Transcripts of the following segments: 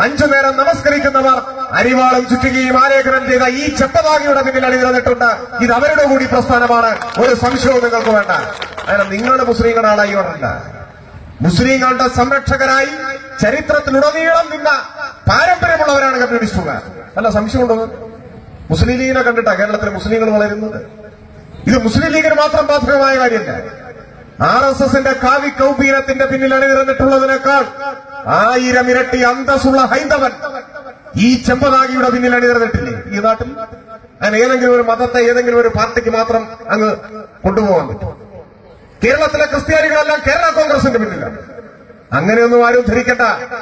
അഞ്ചു നേരം നമസ്കരിക്കുന്നവർ അരിവാളും ചുറ്റുകയും ആലേഖനം ചെയ്ത ഈ ചെപ്പതാകിയുടെ പിന്നിൽ അണിനിരന്നിട്ടുണ്ട് ഇത് അവരുടെ കൂടി പ്രസ്ഥാനമാണ് ഒരു സംശയവും നിങ്ങൾക്ക് വേണ്ട അങ്ങനെ നിങ്ങൾ മുസ്ലിങ്ങളാണ് ഇവിടെ മുസ്ലിങ്ങളുടെ സംരക്ഷകരായി ചരിത്രത്തിലുടനീളം നിന്ന പാരമ്പര്യമുള്ളവരാണ് കമ്മ്യൂണിസ്റ്റുകാർ അല്ല സംശയമുണ്ടോ മുസ്ലിം ലീഗിനെ കണ്ടിട്ടാ കേരളത്തിലെ മുസ്ലിങ്ങൾ വളരുന്നത് ഇത് മുസ്ലിം ലീഗിന് മാത്രം ബാധകമായ കാര്യമല്ല ആർ എസ് എസിന്റെ കാവി കൗപീനത്തിന്റെ പിന്നിൽ അണിനിരന്നിട്ടുള്ളതിനേക്കാൾ ആയിരം ഇരട്ടി അന്തസ്സുള്ള ഹൈന്ദവൻ ഈ ചെമ്പനാഗിയുടെ പിന്നിൽ അണിനിരന്നിട്ടില്ലേ ഈ നാട്ടിൽ അങ്ങനെ ഏതെങ്കിലും ഒരു മതത്തെ ഏതെങ്കിലും ഒരു പാർട്ടിക്ക് മാത്രം അങ്ങ് കൊണ്ടുപോകാൻ പറ്റും കേരളത്തിലെ ക്രിസ്ത്യാനികളെല്ലാം കേരള കോൺഗ്രസിന്റെ പിന്നിലാണ് അങ്ങനെയൊന്നും ആരും ധരിക്കണ്ട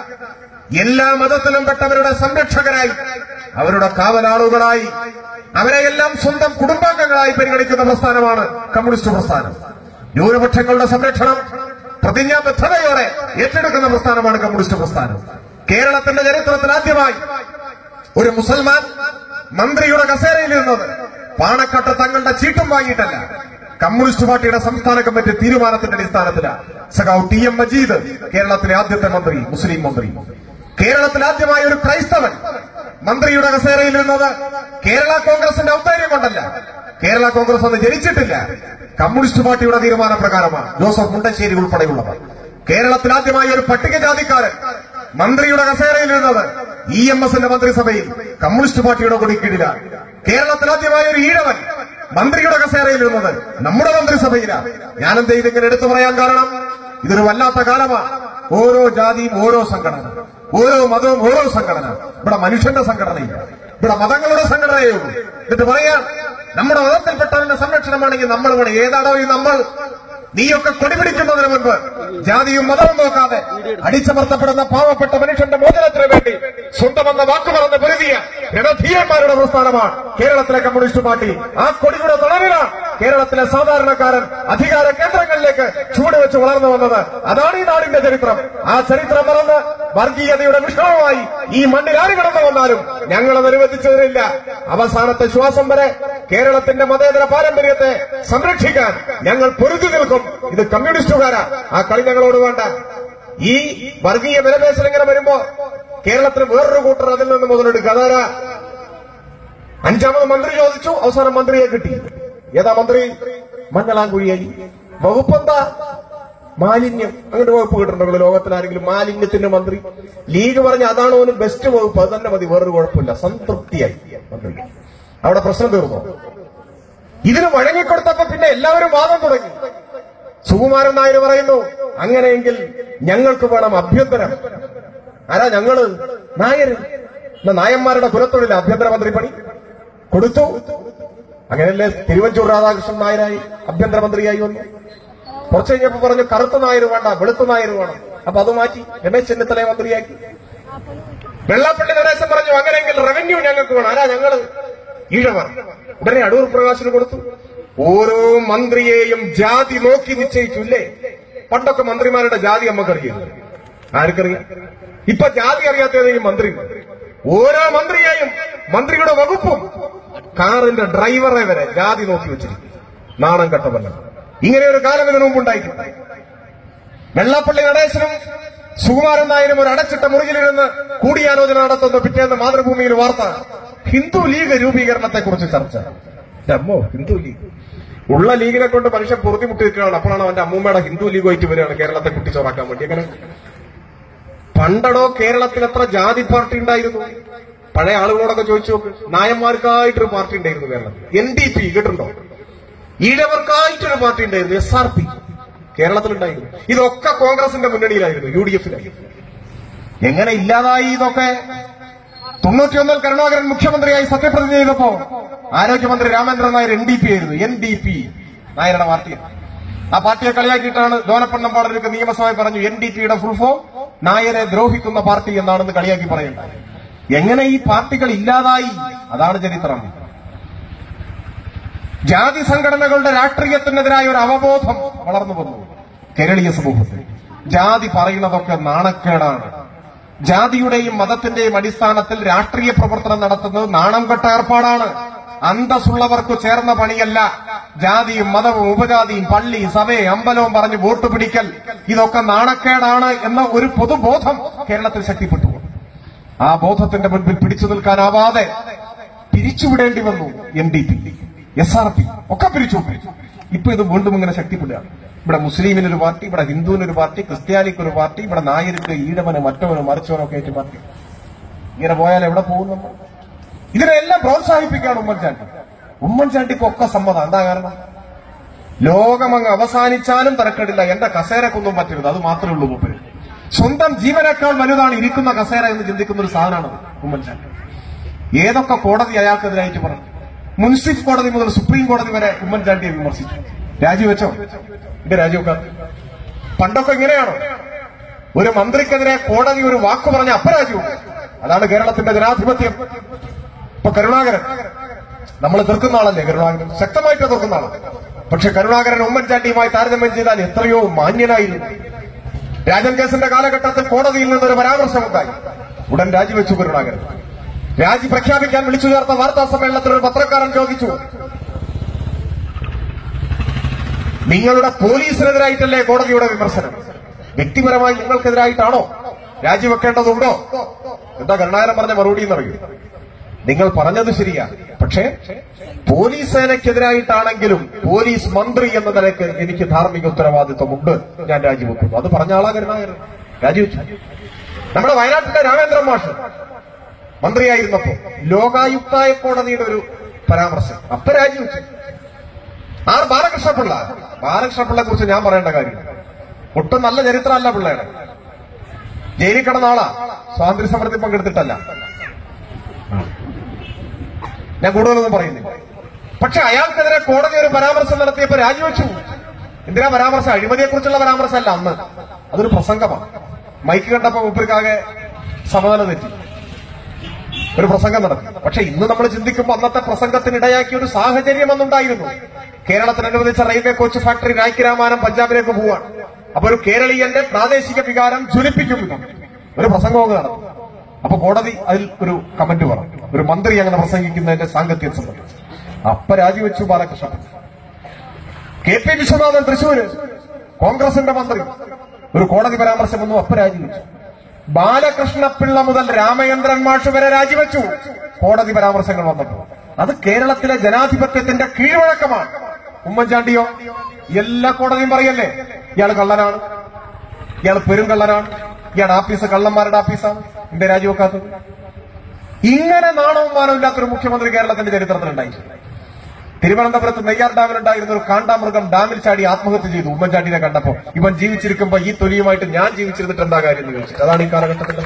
എല്ലാ മതത്തിലും പെട്ടവരുടെ സംരക്ഷകരായി അവരുടെ കാവലാളുകളായി അവരെയെല്ലാം സ്വന്തം കുടുംബാംഗങ്ങളായി പരിഗണിക്കുന്ന പ്രസ്ഥാനമാണ് കമ്മ്യൂണിസ്റ്റ് പ്രസ്ഥാനം ന്യൂനപക്ഷങ്ങളുടെ സംരക്ഷണം പ്രതിജ്ഞാബദ്ധതയോടെ ഏറ്റെടുക്കുന്ന പ്രസ്ഥാനമാണ് കമ്മ്യൂണിസ്റ്റ് പ്രസ്ഥാനം കേരളത്തിന്റെ ചരിത്രത്തിൽ ആദ്യമായി ഒരു മുസൽമാൻ മന്ത്രിയുടെ കസേരയിൽ ഇരുന്നത് പാണക്കട്ട തങ്ങളുടെ ചീട്ടും വാങ്ങിയിട്ടല്ല കമ്മ്യൂണിസ്റ്റ് പാർട്ടിയുടെ സംസ്ഥാന കമ്മിറ്റി തീരുമാനത്തിന്റെ അടിസ്ഥാനത്തിലാണ് സഖാവ് ടി എം മജീദ് കേരളത്തിലെ ആദ്യത്തെ മന്ത്രി മുസ്ലിം മന്ത്രി കേരളത്തിൽ ആദ്യമായ ഒരു ക്രൈസ്തവൻ മന്ത്രിയുടെ കസേരയിൽ ഇരുന്നത് കേരള കോൺഗ്രസിന്റെ ഔദാര്യം കൊണ്ടല്ല കേരള കോൺഗ്രസ് അന്ന് ജനിച്ചിട്ടില്ല കമ്മ്യൂണിസ്റ്റ് പാർട്ടിയുടെ തീരുമാനപ്രകാരമാണ് ജോസഫ് മുണ്ടശ്ശേരി ഉൾപ്പെടെയുള്ളവർ കേരളത്തിൽ ആദ്യമായി ഒരു പട്ടികജാതിക്കാരൻ മന്ത്രിയുടെ കസേരയിൽ ഇരുന്നത് ഇ എം എസിന്റെ മന്ത്രിസഭയിൽ കമ്മ്യൂണിസ്റ്റ് പാർട്ടിയുടെ കൊടി കീഴിലാണ് കേരളത്തിൽ ആദ്യമായ ഒരു ഈഴവൻ മന്ത്രിയുടെ കസേരയിൽ ഇരുന്നത് നമ്മുടെ മന്ത്രിസഭയിലാണ് ഞാനെന്താ ഇതിങ്ങനെ എടുത്തു പറയാൻ കാരണം ഇതൊരു വല്ലാത്ത കാലമാണ് ഓരോ ജാതിയും ഓരോ സംഘടന ഓരോ മതവും ഓരോ സംഘടന ഇവിടെ മനുഷ്യന്റെ സംഘടനയില്ല ഇവിടെ മതങ്ങളുടെ സംഘടനയേ ഉള്ളൂ എന്നിട്ട് പറയാൻ നമ്മുടെ മതത്തിൽപ്പെട്ടവന്റെ സംരക്ഷണമാണെങ്കിൽ നമ്മൾ വേണം ഏതാണോ ഈ നമ്മൾ നീയൊക്കെ കൊടിപിടിക്കുന്നതിന് മുൻപ് ജാതിയും മതവും നോക്കാതെ അടിച്ചമർത്തപ്പെടുന്ന പാവപ്പെട്ട മനുഷ്യന്റെ മോചനത്തിന് വേണ്ടി സ്വന്തമെന്ന വാക്ക് പറഞ്ഞ് പൊരുതിയ രണധീരന്മാരുടെ പ്രസ്ഥാനമാണ് കേരളത്തിലെ കമ്മ്യൂണിസ്റ്റ് പാർട്ടി ആ കൊടിയുടെ തണലിലാണ് കേരളത്തിലെ സാധാരണക്കാരൻ അധികാര കേന്ദ്രങ്ങളിലേക്ക് ചൂടുവെച്ച് വളർന്നു വന്നത് അതാണ് ഈ നാടിന്റെ ചരിത്രം ആ ചരിത്രം മറന്ന് വർഗീയതയുടെ വിഷമമായി ഈ മണ്ണിൽ ആര് കിടന്നു വന്നാലും ഞങ്ങൾ അത് അനുവദിച്ചതിനില്ല അവസാനത്തെ ശ്വാസം വരെ കേരളത്തിന്റെ മതേതര പാരമ്പര്യത്തെ സംരക്ഷിക്കാൻ ഞങ്ങൾ പൊരുതി നിൽക്കും ഇത് കമ്മ്യൂണിസ്റ്റുകാരാ ആ കളി ഞങ്ങളോട് വേണ്ട ഈ വർഗീയ വിലപേശൽ ഇങ്ങനെ വരുമ്പോ കേരളത്തിന് വേറൊരു കൂട്ടർ അതിൽ നിന്ന് മുതലെടുക്കുക അതാരാ അഞ്ചാമത് മന്ത്രി ചോദിച്ചു അവസാനം മന്ത്രിയെ കിട്ടി ഏതാ മന്ത്രി മഞ്ഞളാങ്കുഴിയായി വകുപ്പെന്താ മാലിന്യം അങ്ങനെ വകുപ്പ് കിട്ടുന്നുണ്ടോ ലോകത്തിൽ ആരെങ്കിലും മാലിന്യത്തിന്റെ മന്ത്രി ലീഗ് പറഞ്ഞ അതാണ് ഓന് ബെസ്റ്റ് വകുപ്പ് അത് തന്നെ മതി വേറൊരു കുഴപ്പമില്ല സംതൃപ്തിയായി മന്ത്രി അവിടെ പ്രശ്നം തീർന്നു ഇതിന് വഴങ്ങിക്കൊടുത്തപ്പോ പിന്നെ എല്ലാവരും വാദം തുടങ്ങി സുകുമാരൻ നായർ പറയുന്നു അങ്ങനെയെങ്കിൽ ഞങ്ങൾക്ക് വേണം അഭ്യന്തരം ആരാ ഞങ്ങള് നായർ എന്നാ നായന്മാരുടെ കുലത്തൊഴിൽ ആഭ്യന്തരമന്ത്രി പണി കൊടുത്തു അങ്ങനെയല്ലേ തിരുവഞ്ചൂർ രാധാകൃഷ്ണൻ നായരായി ആഭ്യന്തരമന്ത്രിയായി വന്നു കുറച്ച് കഴിഞ്ഞപ്പോ പറഞ്ഞു കറുത്ത നായർ വേണ്ട വെളുത്ത നായർ വേണം അപ്പൊ അത് മാറ്റി രമേശ് ചെന്നിത്തലയെ മന്ത്രിയാക്കി വെള്ളാപ്പള്ളി നടേശൻ പറഞ്ഞു അങ്ങനെയെങ്കിൽ റവന്യൂ ഞങ്ങൾക്ക് വേണം ആരാ ഞങ്ങള് ഈഴവർ ഉടനെ അടൂർ പ്രകാശിന് കൊടുത്തു ഓരോ മന്ത്രിയെയും ജാതി നോക്കി നിശ്ചയിച്ചില്ലേ പണ്ടൊക്കെ മന്ത്രിമാരുടെ ജാതി നമുക്കറിയാം ആർക്കറിയാം ഇപ്പൊ ജാതി അറിയാത്ത ഏതെങ്കിലും മന്ത്രി ഓരോ മന്ത്രിയെയും മന്ത്രിയുടെ വകുപ്പും കാറിന്റെ ഡ്രൈവറെ വരെ ജാതി നോക്കി വെച്ചിരിക്കും നാണം കെട്ടവല്ല ഇങ്ങനെ ഒരു കാലം ഇതിനു മുമ്പുണ്ടായിട്ടുണ്ട് വെള്ളാപ്പള്ളി നടേശനും സുകുമാരൻ നായരും ഒരു അടച്ചിട്ട മുറിയിലിരുന്ന് കൂടിയാലോചന നടത്തുന്ന പിറ്റേന്ന് മാതൃഭൂമിയിൽ വാർത്ത ഹിന്ദു ലീഗ് രൂപീകരണത്തെ കുറിച്ച് ചർച്ച അമ്മോ ഹിന്ദു ലീഗ് ഉള്ള ലീഗിനെ കൊണ്ട് മനുഷ്യൻ പൊറുതിമുട്ടി നിൽക്കുകയാണ് അപ്പോഴാണ് അവന്റെ അമ്മൂമ്മയുടെ ഹിന്ദു ലീഗ് ആയിട്ട് വരികയാണ് കേരളത്തെ കുട്ടിച്ചോറാക്കാൻ വേണ്ടി അങ്ങനെ പണ്ടടോ കേരളത്തിൽ എത്ര ജാതി പാർട്ടി ഉണ്ടായിരുന്നു പഴയ ആളുകളോടൊക്കെ ചോദിച്ചു നോക്ക് നായന്മാർക്കായിട്ടൊരു പാർട്ടി ഉണ്ടായിരുന്നു കേരളത്തിൽ എൻ ഡി പി കേട്ടിട്ടുണ്ടോ ഈഴവർക്കായിട്ടൊരു പാർട്ടി ഉണ്ടായിരുന്നു എസ് ആർ പി കേരളത്തിലുണ്ടായിരുന്നു ഇതൊക്കെ കോൺഗ്രസിന്റെ മുന്നണിയിലായിരുന്നു യു ഡി എഫിലായിരുന്നു എങ്ങനെ ഇല്ലാതായി ഇതൊക്കെ തൊണ്ണൂറ്റിയൊന്നിൽ കരുണാകരൻ മുഖ്യമന്ത്രിയായി സത്യപ്രതിജ്ഞ ചെയ്തപ്പോ ആരോഗ്യമന്ത്രി Ramendran Nair N D P ആയിരുന്നു എൻ ഡി പി നായരുടെ പാർട്ടി ആ പാർട്ടിയെ കളിയാക്കിയിട്ടാണ് ദോനപ്പണ്ണമ്പാടൊക്കെ നിയമസഭയിൽ പറഞ്ഞു എൻ ഡി പിയുടെ ഫുൾ ഫോം നായരെ ദ്രോഹിക്കുന്ന പാർട്ടി എന്നാണെന്ന് കളിയാക്കി പറയുന്നത് എങ്ങനെ ഈ പാർട്ടികൾ ഇല്ലാതായി അതാണ് ചരിത്രം ജാതി സംഘടനകളുടെ രാഷ്ട്രീയത്തിനെതിരായ ഒരു അവബോധം വളർന്നു വന്നു കേരളീയ സമൂഹത്തിൽ ജാതി പറയുന്നതൊക്കെ നാണക്കേടാണ് ജാതിയുടെയും മതത്തിന്റെയും അടിസ്ഥാനത്തിൽ രാഷ്ട്രീയ പ്രവർത്തനം നടത്തുന്നത് നാണം കെട്ട ഏർപ്പാടാണ് അന്തസ്സുള്ളവർക്ക് ചേർന്ന പണിയല്ല ജാതിയും മതവും ഉപജാതിയും പള്ളി സഭയും അമ്പലവും പറഞ്ഞ് വോട്ട് പിടിക്കൽ ഇതൊക്കെ നാണക്കേടാണ് എന്ന ഒരു പൊതുബോധം കേരളത്തിൽ ശക്തിപ്പെട്ടു ആ ബോധത്തിന്റെ മുൻപിൽ പിടിച്ചു നിൽക്കാനാവാതെ പിരിച്ചുവിടേണ്ടി വന്നു N D P S R P ഒക്കെ പിരിച്ചു ഇപ്പൊ ഇത് വീണ്ടും ഇങ്ങനെ ശക്തിപ്പെടുകയാണ് ഇവിടെ മുസ്ലിമിനൊരു പാർട്ടി ഇവിടെ ഹിന്ദുവിനൊരു പാർട്ടി ക്രിസ്ത്യാനിക്ക് ഒരു പാർട്ടി ഇവിടെ നായർക്ക് ഈഴവന് മറ്റവന് മറിച്ചവനൊക്കെ ആയിട്ട് പാർട്ടി ഇങ്ങനെ പോയാൽ എവിടെ പോകും നമ്മൾ ഇതിനെല്ലാം പ്രോത്സാഹിപ്പിക്കുകയാണ് ഉമ്മൻചാണ്ടി ഉമ്മൻചാണ്ടിക്കൊക്കെ സമ്മതം എന്താ കാരണം ലോകമങ്ങ് അവസാനിച്ചാലും തരക്കേടില്ല എന്റെ കസേരക്കൊന്നും പറ്റരുത് അത് മാത്രമേ ഉള്ളൂ മൂപ്പര് സ്വന്തം ജീവനേക്കാൾ വലുതാണ് ഇരിക്കുന്ന കസേര എന്ന് ചിന്തിക്കുന്ന ഒരു സാധനമാണ് ഉമ്മൻചാണ്ടി ഏതൊക്കെ കോടതി അയാൾക്കെതിരായിട്ട് പറഞ്ഞു മുൻസിഫ് കോടതി മുതൽ സുപ്രീം കോടതി വരെ ഉമ്മൻചാണ്ടിയെ വിമർശിച്ചു രാജിവെച്ചോ ഇത് രാജിവെക്കാം പണ്ടൊക്കെ ഇങ്ങനെയാണോ ഒരു മന്ത്രിക്കെതിരെ കോടതി ഒരു വാക്ക് പറഞ്ഞ അപ്പ രാജിവെക്കും അതാണ് കേരളത്തിന്റെ ജനാധിപത്യം ഇപ്പൊ കരുണാകരൻ നമ്മൾ തീർക്കുന്ന ആളല്ലേ കരുണാകരൻ ശക്തമായിട്ട് തീർക്കുന്ന ആളാണ് പക്ഷെ കരുണാകരൻ ഉമ്മൻചാണ്ടിയുമായി താരതമ്യം ചെയ്താൽ എത്രയോ മാന്യനായിരുന്നു രാജൻ കേസിന്റെ കാലഘട്ടത്തിൽ കോടതിയിൽ നിന്നൊരു പരാമർശമുണ്ടായി ഉടൻ രാജിവെച്ചു കരുണാകരൻ രാജി പ്രഖ്യാപിക്കാൻ വിളിച്ചു ചേർത്ത വാർത്താ സമ്മേളനത്തിൽ ഒരു പത്രക്കാരൻ ചോദിച്ചു നിങ്ങളുടെ പോലീസിനെതിരായിട്ടല്ലേ കോടതിയുടെ വിമർശനം വ്യക്തിപരമായി നിങ്ങൾക്കെതിരായിട്ടാണോ രാജിവെക്കേണ്ടതുണ്ടോ എന്താ കരുണാകരൻ പറഞ്ഞ മറുപടി എന്നറിയൂ നിങ്ങൾ പറഞ്ഞത് ശരിയാ പക്ഷേ പോലീസ് സേനയ്ക്കെതിരായിട്ടാണെങ്കിലും പോലീസ് മന്ത്രി എന്ന നിലയ്ക്ക് എനിക്ക് ധാർമ്മിക ഉത്തരവാദിത്വമുണ്ട് ഞാൻ രാജിവെക്കുന്നു അത് പറഞ്ഞ ആളാ കരുണാകരൻ രാജിവെച്ചു നമ്മുടെ വയനാട്ടിലെ രാമേന്ദ്രൻ മാഷ് മന്ത്രിയായിരുന്നപ്പോ ലോകായുക്തായ കോടതിയുടെ ഒരു പരാമർശം അപ്പൊ രാജിവെച്ചു ആർ ബാലകൃഷ്ണപിള്ള ബാലകൃഷ്ണപിള്ളയെ കുറിച്ച് ഞാൻ പറയേണ്ട കാര്യം ഒട്ടും നല്ല ചരിത്രമല്ല പിള്ളയുടെ ജയിലിൽ കിടന്ന ആളാ സ്വാതന്ത്ര്യ സമരത്തിൽ പങ്കെടുത്തിട്ടല്ല ഞാൻ കൂടുതലൊന്നും പറയുന്നില്ല പക്ഷെ അയാൾക്കെതിരെ കോടതി ഒരു പരാമർശം നടത്തിയപ്പോ രാജിവെച്ചു എന്തിനാ പരാമർശം അഴിമതിയെ കുറിച്ചുള്ള പരാമർശമല്ല അന്ന് അതൊരു പ്രസംഗമാണ് മൈക്ക് കണ്ടപ്പോ മൂപ്പർക്കാകെ സമനില തെറ്റി ഒരു പ്രസംഗം നടത്തി പക്ഷെ ഇന്ന് നമ്മൾ ചിന്തിക്കുമ്പോൾ അന്നത്തെ പ്രസംഗത്തിന് ഇടയാക്കിയ ഒരു സാഹചര്യം അന്നുണ്ടായിരുന്നു കേരളത്തിന് അനുവദിച്ച റെയിൽവേ കോച്ച് ഫാക്ടറി രായ്ക്കിരാമാനം പഞ്ചാബിലേക്ക് പോവാണ് അപ്പൊ ഒരു കേരളീയന്റെ പ്രാദേശിക വികാരം ജ്വലിപ്പിക്കും വിധം ഒരു പ്രസംഗമൊക്കെ നടന്നു അപ്പൊ കോടതി അതിൽ ഒരു കമന്റ് പറഞ്ഞു ഒരു മന്ത്രി അങ്ങനെ പ്രസംഗിക്കുന്നതിന്റെ സാങ്കത്യം സംബന്ധിച്ച് അപ്പ രാജിവെച്ചു ബാലകൃഷ്ണൻ കെ പി വിശ്വനാഥൻ തൃശൂര് കോൺഗ്രസിന്റെ മന്ത്രി ഒരു കോടതി പരാമർശം വന്നു അപ്പ രാജിവെച്ചു ബാലകൃഷ്ണപിള്ള മുതൽ രാമചന്ദ്രൻ മാഷ് വരെ രാജിവെച്ചു കോടതി പരാമർശങ്ങൾ വന്നപ്പോൾ അത് കേരളത്തിലെ ജനാധിപത്യത്തിന്റെ കീഴ്വഴക്കമാണ് ഉമ്മൻചാണ്ടിയോ എല്ലാ കോടതിയും പറയല്ലേ ഇയാൾ കള്ളനാണ് ഇയാൾ പെരുങ്കള്ളനാണ് ഇയാൾ ആഫീസ് കള്ളന്മാരുടെ ആഫീസാണ് എന്റെ രാജിവെക്കാത്തത് ഇങ്ങനെ നാണവും മാനവും ഇല്ലാത്തൊരു മുഖ്യമന്ത്രി കേരളത്തിന്റെ ചരിത്രത്തിലുണ്ടായിട്ടില്ല തിരുവനന്തപുരത്ത് നെയ്യാർ ഡാമിലുണ്ടായിരുന്ന ഒരു കാണ്ടാമൃഗം ഡാമിൽ ചാടി ആത്മഹത്യ ചെയ്തു ഉമ്മൻചാണ്ടിനെ കണ്ടപ്പോ ഇവൻ ജീവിച്ചിരിക്കുമ്പോ ഈ തൊലിയുമായിട്ട് ഞാൻ ജീവിച്ചിരുന്നിട്ട് എന്താ കാര്യം എന്ന് ചോദിച്ചിട്ട് അതാണ് ഈ കാലഘട്ടത്തിൽ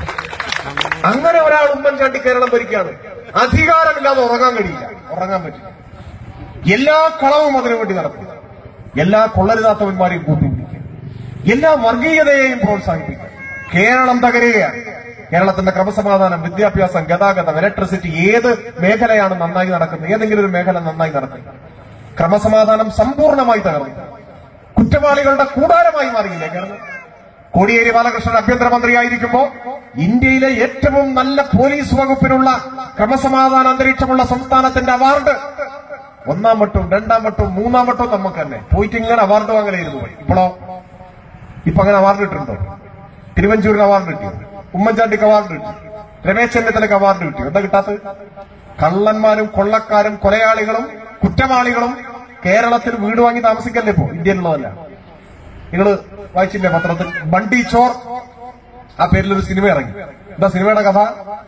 അങ്ങനെ ഒരാൾ ഉമ്മൻചാണ്ടി കേരളം ഭരിക്കുകയാണ് അധികാരമില്ലാതെ ഉറങ്ങാൻ കഴിയില്ല ഉറങ്ങാൻ പറ്റില്ല എല്ലാ കളവും അതിനു വേണ്ടി നടത്തുക എല്ലാ കൊള്ളരുതാത്തവന്മാരെയും കൂട്ടിപ്പിടിക്കുക എല്ലാ വർഗീയതയെയും പ്രോത്സാഹിപ്പിക്കുക കേരളം തകരുകയാണ് കേരളത്തിന്റെ ക്രമസമാധാനം വിദ്യാഭ്യാസം ഗതാഗതം ഇലക്ട്രിസിറ്റി ഏത് മേഖലയാണ് നന്നായി നടക്കുന്നത് ഏതെങ്കിലും ഒരു മേഖല നന്നായി നടക്കുന്നത് ക്രമസമാധാനം സമ്പൂർണ്ണമായി തകർന്നു കുറ്റവാളികളുടെ കൂടാരമായി മാറിയില്ലേ കേരളം കോടിയേരി ബാലകൃഷ്ണൻ ആഭ്യന്തരമന്ത്രിയായിരിക്കുമ്പോ ഇന്ത്യയിലെ ഏറ്റവും നല്ല പോലീസ് വകുപ്പിനുള്ള ക്രമസമാധാന അന്തരീക്ഷമുള്ള സംസ്ഥാനത്തിന്റെ അവാർഡ് ഒന്നാം വട്ടവും രണ്ടാം വട്ടവും മൂന്നാം വട്ടവും നമുക്ക് തന്നെ പോയിട്ട് ഇങ്ങനെ അവാർഡ് വാങ്ങലായിരുന്നു പോയി ഇപ്പോഴോ ഇപ്പൊ അങ്ങനെ അവാർഡ് കിട്ടുന്നുണ്ടോ തിരുവഞ്ചൂരിന് അവാർഡ് കിട്ടി ഉമ്മൻചാണ്ടിക്ക് അവാർഡ് കിട്ടി രമേശ് ചെന്നിത്തലക്ക് അവാർഡ് കിട്ടി എന്താ കിട്ടാത്തത് കള്ളന്മാരും കൊള്ളക്കാരും കൊലയാളികളും കുറ്റവാളികളും കേരളത്തിൽ വീട് വാങ്ങി താമസിക്കല്ലേ ഇപ്പോ ഇന്ത്യയിലുള്ളതല്ല നിങ്ങള് വായിച്ചില്ലേ പത്രത്തിൽ ബണ്ടി ചോർ ആ പേരിലൊരു സിനിമ ഇറങ്ങി എന്താ സിനിമയുടെ കഥ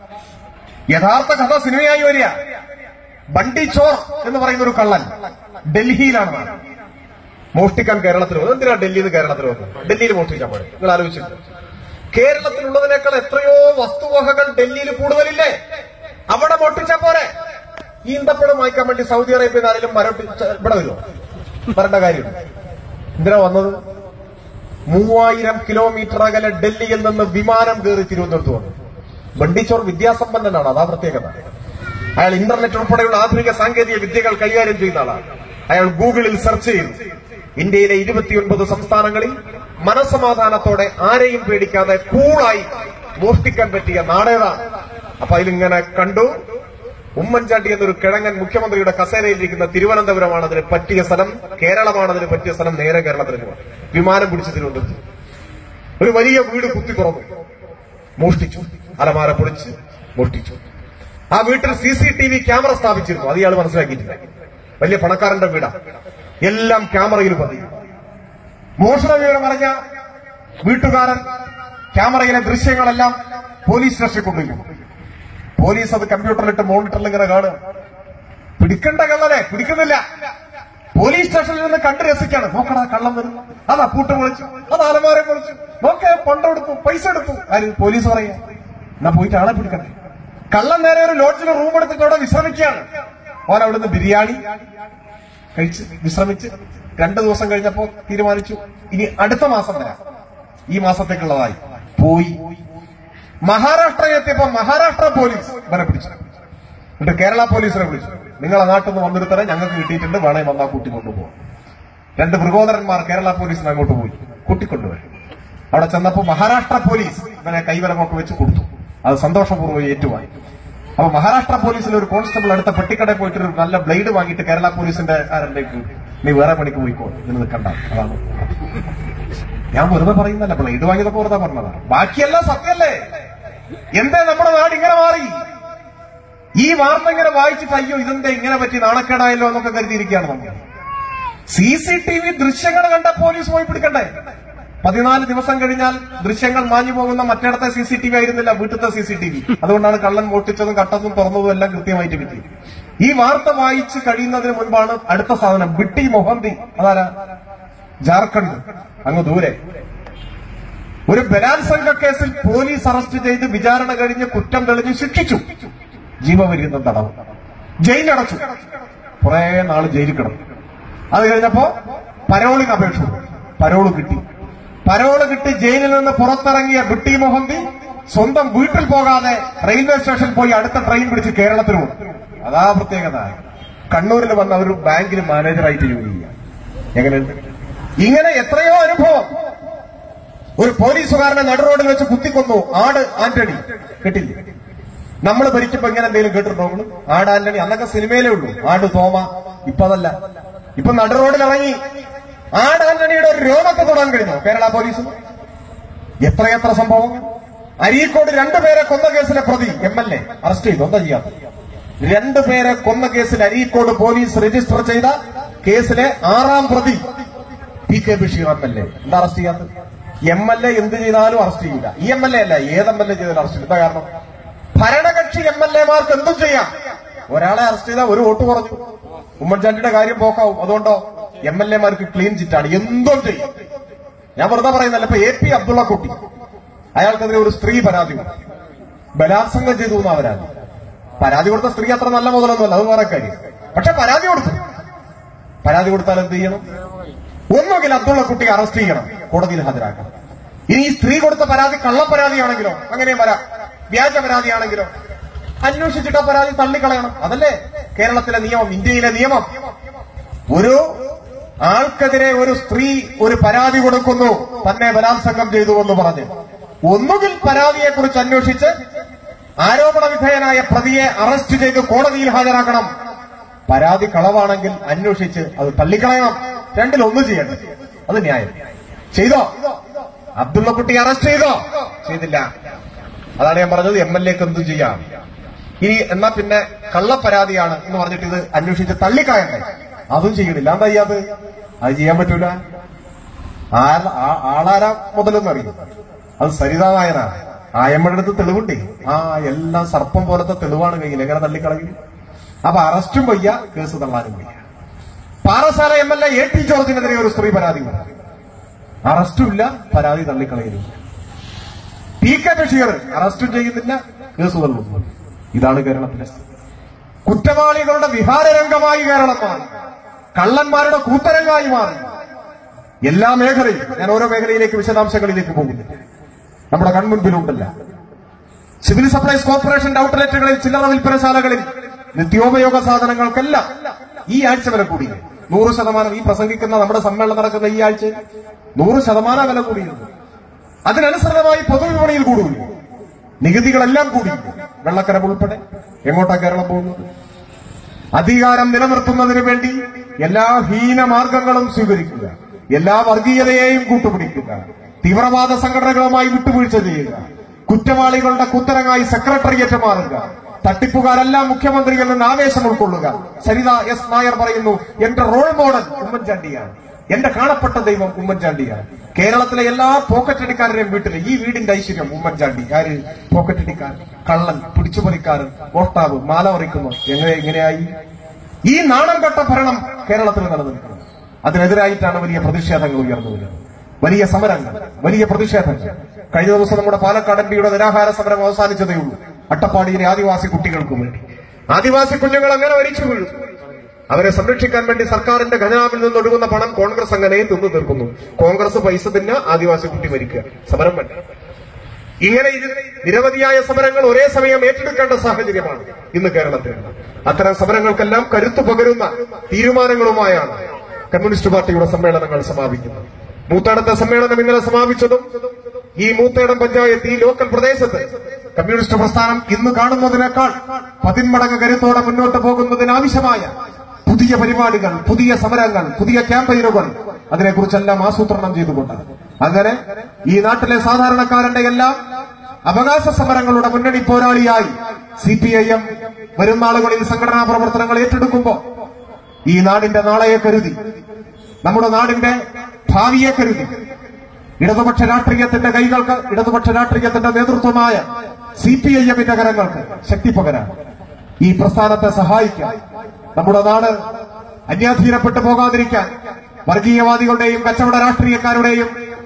യഥാർത്ഥ കഥ സിനിമയായി വരിക ബണ്ടി ചോർ എന്ന് പറയുന്ന ഒരു കള്ളൻ ഡൽഹിയിലാണ് നാട്. മോഷ്ടിക്കാൻ കേരളത്തിൽ വന്നു എന്തിനാ ഡൽഹിയിൽ നിന്ന് കേരളത്തിൽ വന്നത് ഡൽഹിയിൽ മോഷ്ടിക്കാൻ പോയത് നിങ്ങൾ ആലോചിച്ചിട്ടുണ്ട് കേരളത്തിലുള്ളതിനേക്കാൾ എത്രയോ വസ്തുവകകൾ ഡൽഹിയിൽ കൂടുതലില്ലേ അവിടെ മോഷ്ടിച്ചാ പോരെ ഈ ഈന്തപ്പഴം വാങ്ങിക്കാൻ വേണ്ടി സൗദി അറേബ്യയിൽ ആരെങ്കിലും മരം ഇവിടെ വരുമോ വരേണ്ട കാര്യം എന്തിനാ വന്നത് മൂവായിരം കിലോമീറ്റർ അകലെ ഡൽഹിയിൽ നിന്ന് വിമാനം കയറി തിരുവനന്തപുരത്ത് വന്നു ബണ്ടിച്ചോർ വിദ്യാസമ്പന്നനാണ് അതാ പ്രത്യേകത അയാൾ ഇന്റർനെറ്റ് ഉൾപ്പെടെയുള്ള ആധുനിക സാങ്കേതിക വിദ്യകൾ കൈകാര്യം ചെയ്യുന്ന ആളാണ് അയാൾ ഗൂഗിളിൽ സെർച്ച് ചെയ്തു ഇന്ത്യയിലെ ഇരുപത്തിയൊൻപത് സംസ്ഥാനങ്ങളിൽ മനസമാധാനത്തോടെ ആരെയും പേടിക്കാതെ കൂളായി മോഷ്ടിക്കാൻ പറ്റിയ നാടേതാണ് അപ്പൊ അതിലിങ്ങനെ കണ്ടു ഉമ്മൻചാണ്ടി എന്നൊരു കിഴങ്ങൻ മുഖ്യമന്ത്രിയുടെ കസേരയിലിരിക്കുന്ന തിരുവനന്തപുരമാണ് അതിന് പറ്റിയ സ്ഥലം കേരളമാണ് അതിന് പറ്റിയ സ്ഥലം നേരെ കേരളത്തിലേക്ക് പോയി. വിമാനം പിടിച്ച് തിരുവനന്തപുരത്ത് ഒരു വലിയ വീട് കുത്തി തുറന്നു മോഷ്ടിച്ചു അലമാര പൊളിച്ച് മോഷ്ടിച്ചു ആ വീട്ടിൽ C C T V camera സ്ഥാപിച്ചിരുന്നു അത് ഇയാൾ മനസ്സിലാക്കിയിട്ടില്ല വലിയ പണക്കാരന്റെ വീടാ എല്ലാം ക്യാമറയിൽ പതിയും മോഷണ വിവരം അറിഞ്ഞ വീട്ടുകാരൻ ക്യാമറയിലെ ദൃശ്യങ്ങളെല്ലാം പോലീസ് സ്റ്റേഷനിൽ കൊണ്ടുപോയി പോലീസ് അത് കമ്പ്യൂട്ടറിലിട്ട് മോണിറ്ററിൽ ഇങ്ങനെ കാണുക പിടിക്കണ്ട കള്ളനെ പിടിക്കുന്നില്ല പോലീസ് സ്റ്റേഷനിൽ നിന്ന് കണ്ട് രസിക്കാണ് നോക്കടാ കള്ളം വരുന്നു അതാ പൂട്ട് പൊളിച്ചു അത് അലമാര പൊളിച്ചു നോക്കെ പണ്ടെടുത്തു പൈസ എടുത്തു ആര് പോലീസ് പറയാ എന്നാ പോയിട്ട് ആളെ പിടിക്കണ്ടേ കള്ളൻ നേരെ ഒരു ലോഡ്ജിൽ റൂം എടുത്തിട്ട് അവിടെ വിശ്രമിക്കുകയാണ് ഓൻ അവിടുന്ന് ബിരിയാണി കഴിച്ച് വിശ്രമിച്ച് രണ്ടു ദിവസം കഴിഞ്ഞപ്പോ തീരുമാനിച്ചു ഇനി അടുത്ത മാസം വരാം ഈ മാസത്തേക്കുള്ളതായി പോയി മഹാരാഷ്ട്രയിൽ എത്തിയപ്പോ മഹാരാഷ്ട്ര പോലീസ് ഇവരെ പിടിച്ചു എന്നിട്ട് കേരള പോലീസിനെ വിളിച്ചു നിങ്ങൾ അങ്ങോട്ട് നിന്ന് വന്നിരുത്തരം ഞങ്ങൾക്ക് കിട്ടിയിട്ടുണ്ട് വേണേ വന്നാൽ കൂട്ടിക്കൊണ്ടുപോകാം രണ്ട് മൃഗോദരന്മാർ കേരള പോലീസിന് അങ്ങോട്ട് പോയി കൂട്ടിക്കൊണ്ടുപോയി അവിടെ ചെന്നപ്പോ മഹാരാഷ്ട്ര പോലീസ് ഇവനെ കൈവരമൊക്കെ വെച്ച് കൊടുത്തു അത് സന്തോഷപൂർവ്വം ഏറ്റുവായി അപ്പൊ മഹാരാഷ്ട്ര പോലീസിൽ ഒരു കോൺസ്റ്റബിൾ അടുത്ത പെട്ടിക്കടയിൽ പോയിട്ട് ഒരു നല്ല ബ്ലേഡ് വാങ്ങിയിട്ട് കേരള പോലീസിന്റെ ആരണ്ടേക്ക് നീ വേറെ പണിക്ക് പോയിക്കോ ഇതിന് നിൽക്കണ്ട അതാണ് ഞാൻ വെറുതെ പറയുന്നല്ല ബ്ലേഡ് വാങ്ങിയതൊക്കെ വെറുതെ പറഞ്ഞതാണ് ബാക്കിയെല്ലാം സത്യമല്ലേ എന്തേ നമ്മുടെ നാട് ഇങ്ങനെ മാറി ഈ വാർത്ത ഇങ്ങനെ വായിച്ചിട്ട് അയ്യോ ഇതെന്താ ഇങ്ങനെ പറ്റി നാണക്കേടായല്ലോ എന്നൊക്കെ കരുതിയിരിക്കുകയാണ് നമ്മൾ സി സി ടി വി ദൃശ്യങ്ങൾ കണ്ട പോലീസ് പോയി പിടിക്കണ്ടേ പതിനാല് ദിവസം കഴിഞ്ഞാൽ ദൃശ്യങ്ങൾ മാഞ്ഞു പോകുന്ന മറ്റിടത്തെ സി സി ടി വി ആയിരുന്നില്ല വീട്ടിലത്തെ സി സി ടി വി അതുകൊണ്ടാണ് കള്ളൻ മോട്ടിച്ചതും കട്ടതും തുറന്നതും എല്ലാം കൃത്യമായിട്ട് കിട്ടി ഈ വാർത്ത വായിച്ച് കഴിയുന്നതിന് മുൻപാണ് അടുത്ത സാധനം ബിട്ടി മൊഹന്തി അതാരാ ജാർഖണ്ഡ് അങ്ങ് ദൂരെ ഒരു ബലാത്സംഗ കേസിൽ പോലീസ് അറസ്റ്റ് ചെയ്ത് വിചാരണ കഴിഞ്ഞ് കുറ്റം തെളിഞ്ഞ് ശിക്ഷിച്ചു ജീവപര്യന്തം തടവ് ജയിലടച്ചു കുറെ നാള് ജയിലിൽ കിടന്നു അത് കഴിഞ്ഞപ്പോ പരോളിന് അപേക്ഷ കൊടുത്തു. പരോള് കിട്ടി പരോള് കിട്ടി ജയിലിൽ നിന്ന് പുറത്തിറങ്ങിയ ബിട്ടി മൊഹന്തി സ്വന്തം വീട്ടിൽ പോകാതെ റെയിൽവേ സ്റ്റേഷനിൽ പോയി അടുത്ത ട്രെയിൻ പിടിച്ച് കേരളത്തിൽ വന്നു അതാ പ്രത്യേകത കണ്ണൂരിൽ വന്ന ഒരു ബാങ്കിൽ മാനേജറായിട്ട് ജോലി ചെയ്യുക എങ്ങനെയുണ്ട് ഇങ്ങനെ എത്രയോ അനുഭവം ഒരു പോലീസുകാരനെ നടുറോഡിൽ വെച്ച് കുത്തിക്കൊന്നു ആട് ആന്റണി കേട്ടില്ലേ നമ്മൾ ഭരിക്കുമ്പോ ഇങ്ങനെ എന്തെങ്കിലും കേട്ടിട്ടുണ്ടോ നമ്മള്? ആട് ആന്റണി അന്നൊക്കെ സിനിമയിലേ ഉള്ളൂ ആട് തോമ ഇപ്പൊ അതല്ല ഇപ്പൊ നടുറോഡിൽ ഇറങ്ങി ആട് ആന്റണിയുടെ ഒരു രോമത്തെ തൊടാൻ കഴിഞ്ഞോ കേരള പോലീസ് എത്രയെത്ര സംഭവങ്ങൾ അരീക്കോട് രണ്ടുപേരെ കൊന്ന കേസിലെ പ്രതി എം എൽ എ അറസ്റ്റ് ചെയ്തു എന്താ ചെയ്യാത്ത രണ്ടുപേരെ കൊന്ന കേസിൽ അരീക്കോട് പോലീസ് രജിസ്റ്റർ ചെയ്ത കേസിലെ ആറാം പ്രതി P K Basheer M L A എന്താ അറസ്റ്റ് ചെയ്യാത്തത് എം എൽ എ എന്ത് ചെയ്താലും അറസ്റ്റ് ചെയ്യില്ല ഈ എം എൽ എ അല്ല ഏത് എം എൽ എ ചെയ്താലും അറസ്റ്റ് ചെയ്യും എന്താ കാരണം ഭരണകക്ഷി എം എൽ എമാർക്ക് എന്തും ചെയ്യാം ഒരാളെ അറസ്റ്റ് ചെയ്താൽ ഒരു വോട്ട് കുറഞ്ഞു ഉമ്മൻചാണ്ടിയുടെ കാര്യം പോക്കാവും അതുകൊണ്ടോ എം എൽ എമാർക്ക് ക്ലീൻ ചിറ്റാണ് എന്തും ചെയ്യും ഞാൻ വെറുതെ പറയുന്നല്ല ഇപ്പൊ എ പി അബ്ദുള്ള കുട്ടി അയാൾക്കെതിരെ ഒരു സ്ത്രീ പരാതി കൊടുത്തു ബലാത്സംഗം ചെയ്തു എന്നാ പരാതി പരാതി കൊടുത്ത സ്ത്രീ അത്ര നല്ല മുതലൊന്നുമല്ല അത് വേറെ കാര്യം പക്ഷെ പരാതി കൊടുത്തു പരാതി കൊടുത്താൽ എന്ത് ചെയ്യണം ഒന്നുകിൽ അബ്ദുള്ള കുട്ടിയെ അറസ്റ്റ് ചെയ്യണം കോടതിയിൽ ഹാജരാക്കണം ഇനി ഈ സ്ത്രീ കൊടുത്ത പരാതി കള്ളപ്പരാതിയാണെങ്കിലോ അങ്ങനെയും വരാം വ്യാജ പരാതിയാണെങ്കിലോ അന്വേഷിച്ചിട്ട് ആ പരാതി തള്ളിക്കളയണം അതല്ലേ കേരളത്തിലെ നിയമം ഇന്ത്യയിലെ നിയമം ഒരു ആൾക്കെതിരെ ഒരു സ്ത്രീ ഒരു പരാതി കൊടുക്കുന്നു തന്നെ ബലാത്സംഗം ചെയ്തു എന്ന് പറഞ്ഞ് ഒന്നുകിൽ പരാതിയെക്കുറിച്ച് അന്വേഷിച്ച് ആരോപണ വിധേയനായ പ്രതിയെ അറസ്റ്റ് ചെയ്ത് കോടതിയിൽ ഹാജരാക്കണം പരാതി കളവാണെങ്കിൽ അന്വേഷിച്ച് അത് തള്ളിക്കളയണം രണ്ടിൽ ഒന്ന് ചെയ്യണം അത് ന്യായം ചെയ്തോ അബ്ദുള്ള കുട്ടി അറസ്റ്റ് ചെയ്തോ ചെയ്തില്ല അതാണ് ഞാൻ പറഞ്ഞത് എം എൽ എക്ക് എന്തും ചെയ്യാം ഇനി എന്നാ പിന്നെ കള്ളപ്പരാതിയാണ് എന്ന് പറഞ്ഞിട്ട് ഇത് അന്വേഷിച്ച് തള്ളിക്കളയണ്ടേ അതും ചെയ്യണില്ല എന്താ ചെയ്യാത് അത് ചെയ്യാൻ പറ്റൂല ആൾ- ആ- ആളാരാ മുതലെന്ന് അറിയും അത് സരിതാ നായരാണ് ആ എമ്മയുടെ അടുത്ത് തെളിവുണ്ടേ ആ എല്ലാം സർപ്പം പോലത്തെ തെളിവാണ് കയ്യിൽ എങ്ങനെ തള്ളിക്കളയും അപ്പൊ അറസ്റ്റും വയ്യ കേസ് തള്ളാനും വയ്യ Parassala M L A A T ജോർജിനെതിരെ ഒരു സ്ത്രീ പരാതി കൊടുത്തു അറസ്റ്റും ഇല്ല പരാതി തള്ളിക്കളയുന്നു പി കെ ബഷീർ അറസ്റ്റും ചെയ്യുന്നില്ല കേസ് തള്ളുന്നു ഇതാണ് കേരളത്തിലെ സ്ഥിതി. കുറ്റവാളികളുടെ വിഹാരരംഗമായി കേരളം മാറി കള്ളന്മാരുടെ കൂത്തരങ്ങായി മാറി എല്ലാ മേഖലയും ഞാൻ ഓരോ മേഖലയിലേക്ക് വിശദാംശങ്ങളിലേക്ക് പോകുന്നു നമ്മുടെ കൺമുൻപിലുണ്ടല്ല സിവിൽ സപ്ലൈസ് കോർപ്പറേഷന്റെ ഔട്ട്ലെറ്റുകളിൽ ചില്ലറ വിൽപ്പനശാലകളിൽ നിത്യോപയോഗ സാധനങ്ങൾക്കെല്ലാം ഈ ആഴ്ച വില കൂടി നൂറ് ശതമാനം ഈ പ്രസംഗിക്കുന്ന നമ്മുടെ സമ്മേളനം നടക്കുന്ന ഈ ആഴ്ച നൂറ് ശതമാനം വില കൂടിയിരുന്നു അതിനനുസൃതമായി പൊതുവിപണിയിൽ കൂടുന്നു നികുതികളെല്ലാം കൂടി വെള്ളക്കരം ഉൾപ്പെടെ എങ്ങോട്ടാ കേരളം പോകുന്നത് അധികാരം നിലനിർത്തുന്നതിന് വേണ്ടി എല്ലാ ഹീനമാർഗങ്ങളും സ്വീകരിക്കുക എല്ലാ വർഗീയതയെയും കൂട്ടുപിടിക്കുക തീവ്രവാദ സംഘടനകളുമായി വിട്ടുവീഴ്ച ചെയ്യുക കുറ്റവാളികളുടെ കുത്തരങ്ങായി സെക്രട്ടേറിയറ്റ് മാറുക തട്ടിപ്പുകാരെല്ലാം മുഖ്യമന്ത്രിയിൽ നിന്ന് ആവേശം ഉൾക്കൊള്ളുക സരിത എസ് നായർ പറയുന്നു എന്റെ റോൾ മോഡൽ ഉമ്മൻചാണ്ടിയാണ് എന്റെ കാണപ്പെട്ട ദൈവം ഉമ്മൻചാണ്ടിയാണ് കേരളത്തിലെ എല്ലാ പോക്കറ്റടിക്കാരുടെയും വീട്ടിൽ ഈ വീടിന്റെ ഐശ്വര്യം ഉമ്മൻചാണ്ടി ആര് പോക്കറ്റടിക്കാരൻ കള്ളൻ പിടിച്ചുപറിക്കാരൻ വോട്ടാവ് മാല മറിക്കുന്നു എങ്ങനെ എങ്ങനെയായി ഈ നാണം കെട്ട ഭരണം കേരളത്തിൽ നിലനിൽക്കുന്നു അതിനെതിരായിട്ടാണ് വലിയ പ്രതിഷേധങ്ങൾ ഉയർന്നു വരുന്നത് വലിയ സമരങ്ങൾ വലിയ പ്രതിഷേധങ്ങൾ കഴിഞ്ഞ ദിവസം നമ്മുടെ പാലക്കാട് എം പിയുടെ നിരാഹാര സമരം അവസാനിച്ചതേ ഉള്ളൂ അട്ടപ്പാടിയിലെ ആദിവാസി കുട്ടികൾക്ക് വേണ്ടി ആദിവാസി കുഞ്ഞുങ്ങൾ അങ്ങനെ മരിച്ചു വീഴും അവരെ സംരക്ഷിക്കാൻ വേണ്ടി സർക്കാരിന്റെ ഖജനാവിൽ നിന്ന് ഒഴുകുന്ന പണം കോൺഗ്രസ് അങ്ങനെ തിന്നു തീർക്കുന്നു കോൺഗ്രസ് പൈസ തിന്ന ആദിവാസി കുട്ടി മരിക്കുക സമരം വേണ്ട ഇങ്ങനെ ഇത് നിരവധിയായ സമരങ്ങൾ ഒരേ സമയം ഏറ്റെടുക്കേണ്ട സാഹചര്യമാണ് ഇന്ന് കേരളത്തിൽ അത്തരം സമരങ്ങൾക്കെല്ലാം കരുത്തു പകരുന്ന തീരുമാനങ്ങളുമായാണ് കമ്മ്യൂണിസ്റ്റ് പാർട്ടിയുടെ സമ്മേളനങ്ങൾ സമാപിക്കുന്നത് മൂത്താടത്തെ സമ്മേളനം ഇന്നലെ സമാപിച്ചതും ഈ മൂത്തേടം പഞ്ചായത്ത് ഈ ലോക്കൽ പ്രദേശത്ത് കമ്മ്യൂണിസ്റ്റ് പ്രസ്ഥാനം ഇന്ന് കാണുന്നതിനേക്കാൾ പതിന്മടങ്ങ് കരുത്തോടെ മുന്നോട്ട് പോകുന്നതിനാവശ്യമായ പുതിയ പരിപാടികൾ പുതിയ സമരങ്ങൾ പുതിയ ക്യാമ്പയിനുകൾ അതിനെക്കുറിച്ചെല്ലാം ആസൂത്രണം ചെയ്തുകൊണ്ട് അങ്ങനെ ഈ നാട്ടിലെ സാധാരണക്കാരന്റെ എല്ലാം അവകാശ സമരങ്ങളുടെ മുന്നണി പോരാളിയായി സി പി ഐ എം വരും നാളുകളിൽ സംഘടനാ പ്രവർത്തനങ്ങൾ ഏറ്റെടുക്കുമ്പോൾ ഈ നാടിന്റെ നാളെയെ കരുതി നമ്മുടെ നാടിന്റെ ഭാവിയെ കരുതി ഇടതുപക്ഷ രാഷ്ട്രീയത്തിന്റെ കൈകൾക്ക് ഇടതുപക്ഷ രാഷ്ട്രീയത്തിന്റെ നേതൃത്വമായ സി പി ഐ എമ്മിന്റെ കരങ്ങൾക്ക് ശക്തി പകരാൻ ഈ പ്രസ്ഥാനത്തെ സഹായിക്കാൻ നമ്മുടെ നാട് അന്യാധീനപ്പെട്ടു പോകാതിരിക്കാൻ വർഗീയവാദികളുടെയും കച്ചവട രാഷ്ട്രീയക്കാരുടെയും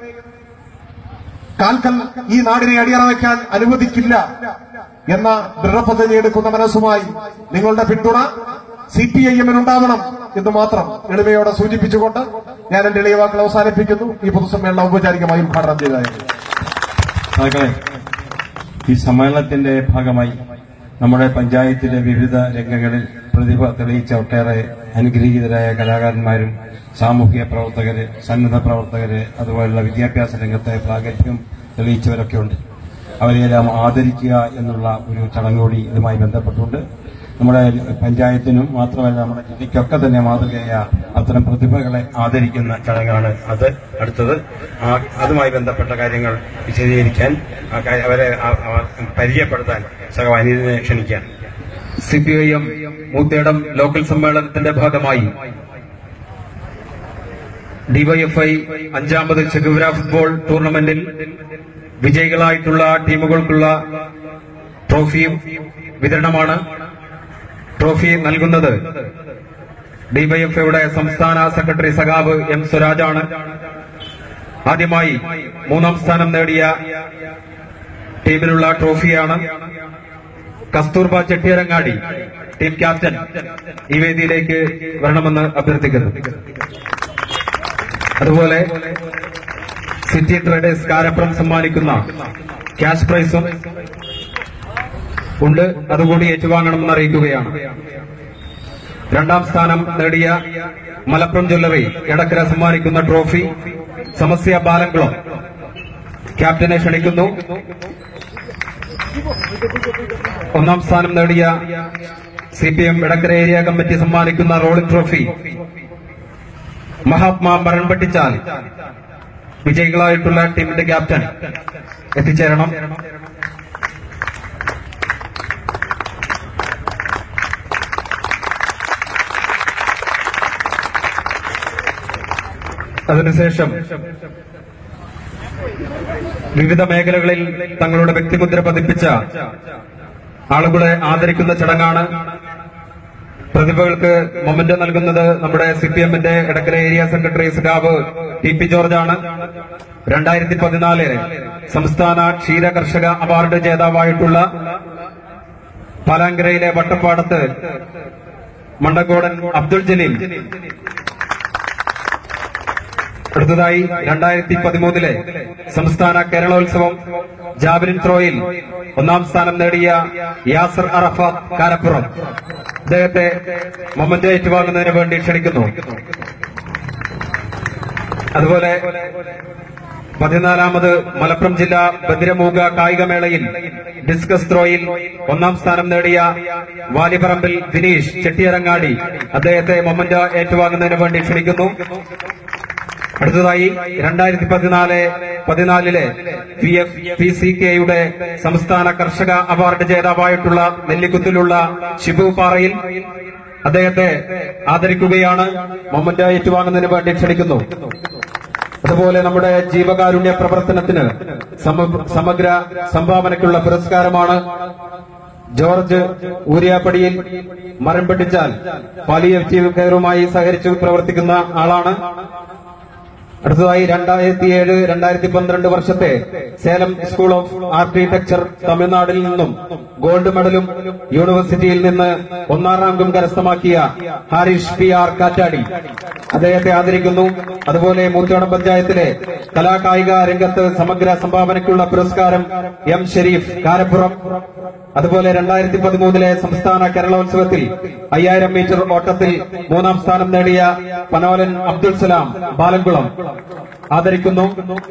കാൽക്കൽ ഈ നാടിനെ അടിയറ വയ്ക്കാൻ അനുവദിക്കില്ല എന്ന ദൃഢപദ്ധതി എടുക്കുന്ന മനസ്സുമായി നിങ്ങളുടെ പിന്തുണ സി പി ഐ എമ്മിനുണ്ടാവണം എന്ന് മാത്രം എളിമയോടെ സൂചിപ്പിച്ചുകൊണ്ട് ഞാൻ എന്റെ എളിയ വാക്കുകൾ അവസാനിപ്പിക്കുന്നു ഈ പൊതുസമ്മേളനം ഔപചാരികമായി ഉദ്ഘാടനം ചെയ്തതായിരുന്നു മക്കളെ ഈ സമ്മേളനത്തിന്റെ ഭാഗമായി നമ്മുടെ പഞ്ചായത്തിലെ വിവിധ രംഗങ്ങളിൽ പ്രതിഭ തെളിയിച്ച ഒട്ടേറെ അനുഗ്രഹീതരായ കലാകാരന്മാരും സാമൂഹിക പ്രവർത്തകര് സന്നദ്ധ പ്രവർത്തകര് അതുപോലുള്ള വിദ്യാഭ്യാസ രംഗത്തെ പ്രാഗൽഭ്യം തെളിയിച്ചവരൊക്കെ ഉണ്ട് അവരെയെല്ലാം ആദരിക്കുക എന്നുള്ള ഒരു ചടങ്ങ് കൂടി ഇതുമായി ബന്ധപ്പെട്ടുണ്ട് നമ്മുടെ പഞ്ചായത്തിനും മാത്രമല്ല നമ്മുടെ ജില്ലയ്ക്കൊക്കെ തന്നെ മാതൃകയായ അത്തരം പ്രതിഭകളെ ആദരിക്കുന്ന ചടങ്ങാണ് അത് അടുത്തത് ആ- അതുമായി ബന്ധപ്പെട്ട കാര്യങ്ങൾ വിശദീകരിക്കാൻ ആ കാ- അവരെ ആ- ആ പരിചയപ്പെടുത്താൻ സഹവാനിയെ ക്ഷണിക്കാൻ C P I M Moothedam local സമ്മേളനത്തിന്റെ ഭാഗമായി ഡിവൈഎഫ്ഐ അഞ്ചാമത് ചെഗുവര ഫുട്ബോൾ ടൂർണമെന്റിൽ വിജയികളായിട്ടുള്ള ടീമുകൾക്കുള്ള ട്രോഫി വിതരണമാണ് ട്രോഫി നൽകുന്നത് ഡിവൈഎഫ്ഐയുടെ സംസ്ഥാന സെക്രട്ടറി സഖാവ് എം സ്വരാജാണ് ആദ്യമായി മൂന്നാം സ്ഥാനം നേടിയ ടീമിനുള്ള ട്രോഫിയാണ് കസ്തൂർബ ചെട്ടിയരങ്ങാടി ടീം ക്യാപ്റ്റൻ ഈ വേദിയിലേക്ക് വരണമെന്ന് അഭ്യർത്ഥിക്കുന്നു അതുപോലെ സിറ്റി ട്രേഡേഴ്സ് കാരപ്പുറം സമ്മാനിക്കുന്ന ക്യാഷ് പ്രൈസും ഉണ്ട് അതുകൂടി ഏറ്റുവാങ്ങണമെന്ന് അറിയിക്കുകയാണ് രണ്ടാം സ്ഥാനം നേടിയ മലപ്പുറം ജ്വല്ലറി എടക്കര സമ്മാനിക്കുന്ന ട്രോഫി സമസ്യ ബാലംകുളം ക്യാപ്റ്റനെ ക്ഷണിക്കുന്നു ഒന്നാം സ്ഥാനം നേടിയ C P M Edakkara area committee സമ്മാനിക്കുന്ന റോളിംഗ് ട്രോഫി മഹാത്മാ മരൺ പട്ടിച്ചാൽ വിജയികളായിട്ടുള്ള ടീമിന്റെ ക്യാപ്റ്റൻ എത്തിച്ചേരണം അതിനുശേഷം വിവിധ മേഖലകളിൽ തങ്ങളുടെ വ്യക്തിമുദ്ര പതിപ്പിച്ച ആളുകളെ ആദരിക്കുന്ന ചടങ്ങാണ് പ്രതിഭകൾക്ക് മൊമെന്റ് നൽകുന്നത് നമ്മുടെ സി പി എമ്മിന്റെ എടക്കര ഏരിയ സെക്രട്ടറി സഖാവ് ടി പി ജോർജാണ് രണ്ടായിരത്തി പതിനാലില് സംസ്ഥാന ക്ഷീര കർഷക അവാർഡ് ജേതാവായിട്ടുള്ള പാലാങ്കരയിലെ വട്ടപ്പാടത്ത് മണ്ടക്കോടൻ അബ്ദുൾ ജലീൽ അടുത്തതായി രണ്ടായിരത്തി പതിമൂന്നിലെ സംസ്ഥാന കേരളോത്സവം ജാവലിൻ ത്രോയിൽ ഒന്നാം സ്ഥാനം നേടിയ യാസർ അറഫാത്ത് കാരപ്പുറം അദ്ദേഹത്തെ മൊമെന്റ് ഏറ്റുവാങ്ങുന്നതിന് വേണ്ടി ക്ഷണിക്കുന്നു അതുപോലെ പതിനാലാമത് മലപ്പുറം ജില്ലാ ബദിരമൂക കായികമേളയിൽ ഡിസ്കസ് ത്രോയിൽ ഒന്നാം സ്ഥാനം നേടിയ വാലിപറമ്പിൽ ദിനീഷ് ചെട്ടിയരങ്ങാടി അദ്ദേഹത്തെ മൊമെന്റ് ഏറ്റുവാങ്ങുന്നതിന് വേണ്ടി ക്ഷണിക്കുന്നു അടുത്തതായി രണ്ടായിരത്തി പതിനാല് പതിനാലിലെ പി എഫ് പി സി കെയുടെ സംസ്ഥാന കർഷക അവാർഡ് ജേതാവായിട്ടുള്ള നെല്ലിക്കുത്തിലുള്ള ഷിബു പാറയിൽ അദ്ദേഹത്തെ ആദരിക്കുകയാണ് മൊമ്മന്റ് ഏറ്റുവാങ്ങുന്നതിന് വേണ്ടി ക്ഷണിക്കുന്നു അതുപോലെ നമ്മുടെ ജീവകാരുണ്യ പ്രവർത്തനത്തിന് സമ- സമഗ്ര സംഭാവനയ്ക്കുള്ള പുരസ്കാരമാണ് ജോർജ് ഊരിയാപ്പടിയിൽ മരം പിടിച്ചാൽ പാലിയേറ്റീവ് കെയറുമായി സഹകരിച്ച് പ്രവർത്തിക്കുന്ന ആളാണ് അടുത്തതായി രണ്ടായിരത്തി ഏഴ് രണ്ടായിരത്തി പന്ത്രണ്ട് വർഷത്തെ സേലം സ്കൂൾ ഓഫ് ആർക്കിടെക്ചർ തമിഴ്നാട്ടിൽ നിന്നും ഗോൾഡ് മെഡലും യൂണിവേഴ്സിറ്റിയിൽ നിന്ന് ഒന്നാം റാങ്കും കരസ്ഥമാക്കിയ ഹാരിഷ് പി ആർ കാറ്റാടി അദ്ദേഹത്തെ ആദരിക്കുന്നു അതുപോലെ മൂത്തോണം പഞ്ചായത്തിലെ കലാകായിക രംഗത്ത് സമഗ്ര സംഭാവനയ്ക്കുള്ള പുരസ്കാരം എം ഷെരീഫ് കാരപ്പുറം അതുപോലെ രണ്ടായിരത്തി പതിമൂന്നിലെ സംസ്ഥാന കേരളോത്സവത്തിൽ അയ്യായിരം മീറ്റർ ഓട്ടത്തിൽ മൂന്നാം സ്ഥാനം നേടിയ പനോലൻ അബ്ദുൽ സലാം ബാലൻകുളം ആദരിക്കുന്നു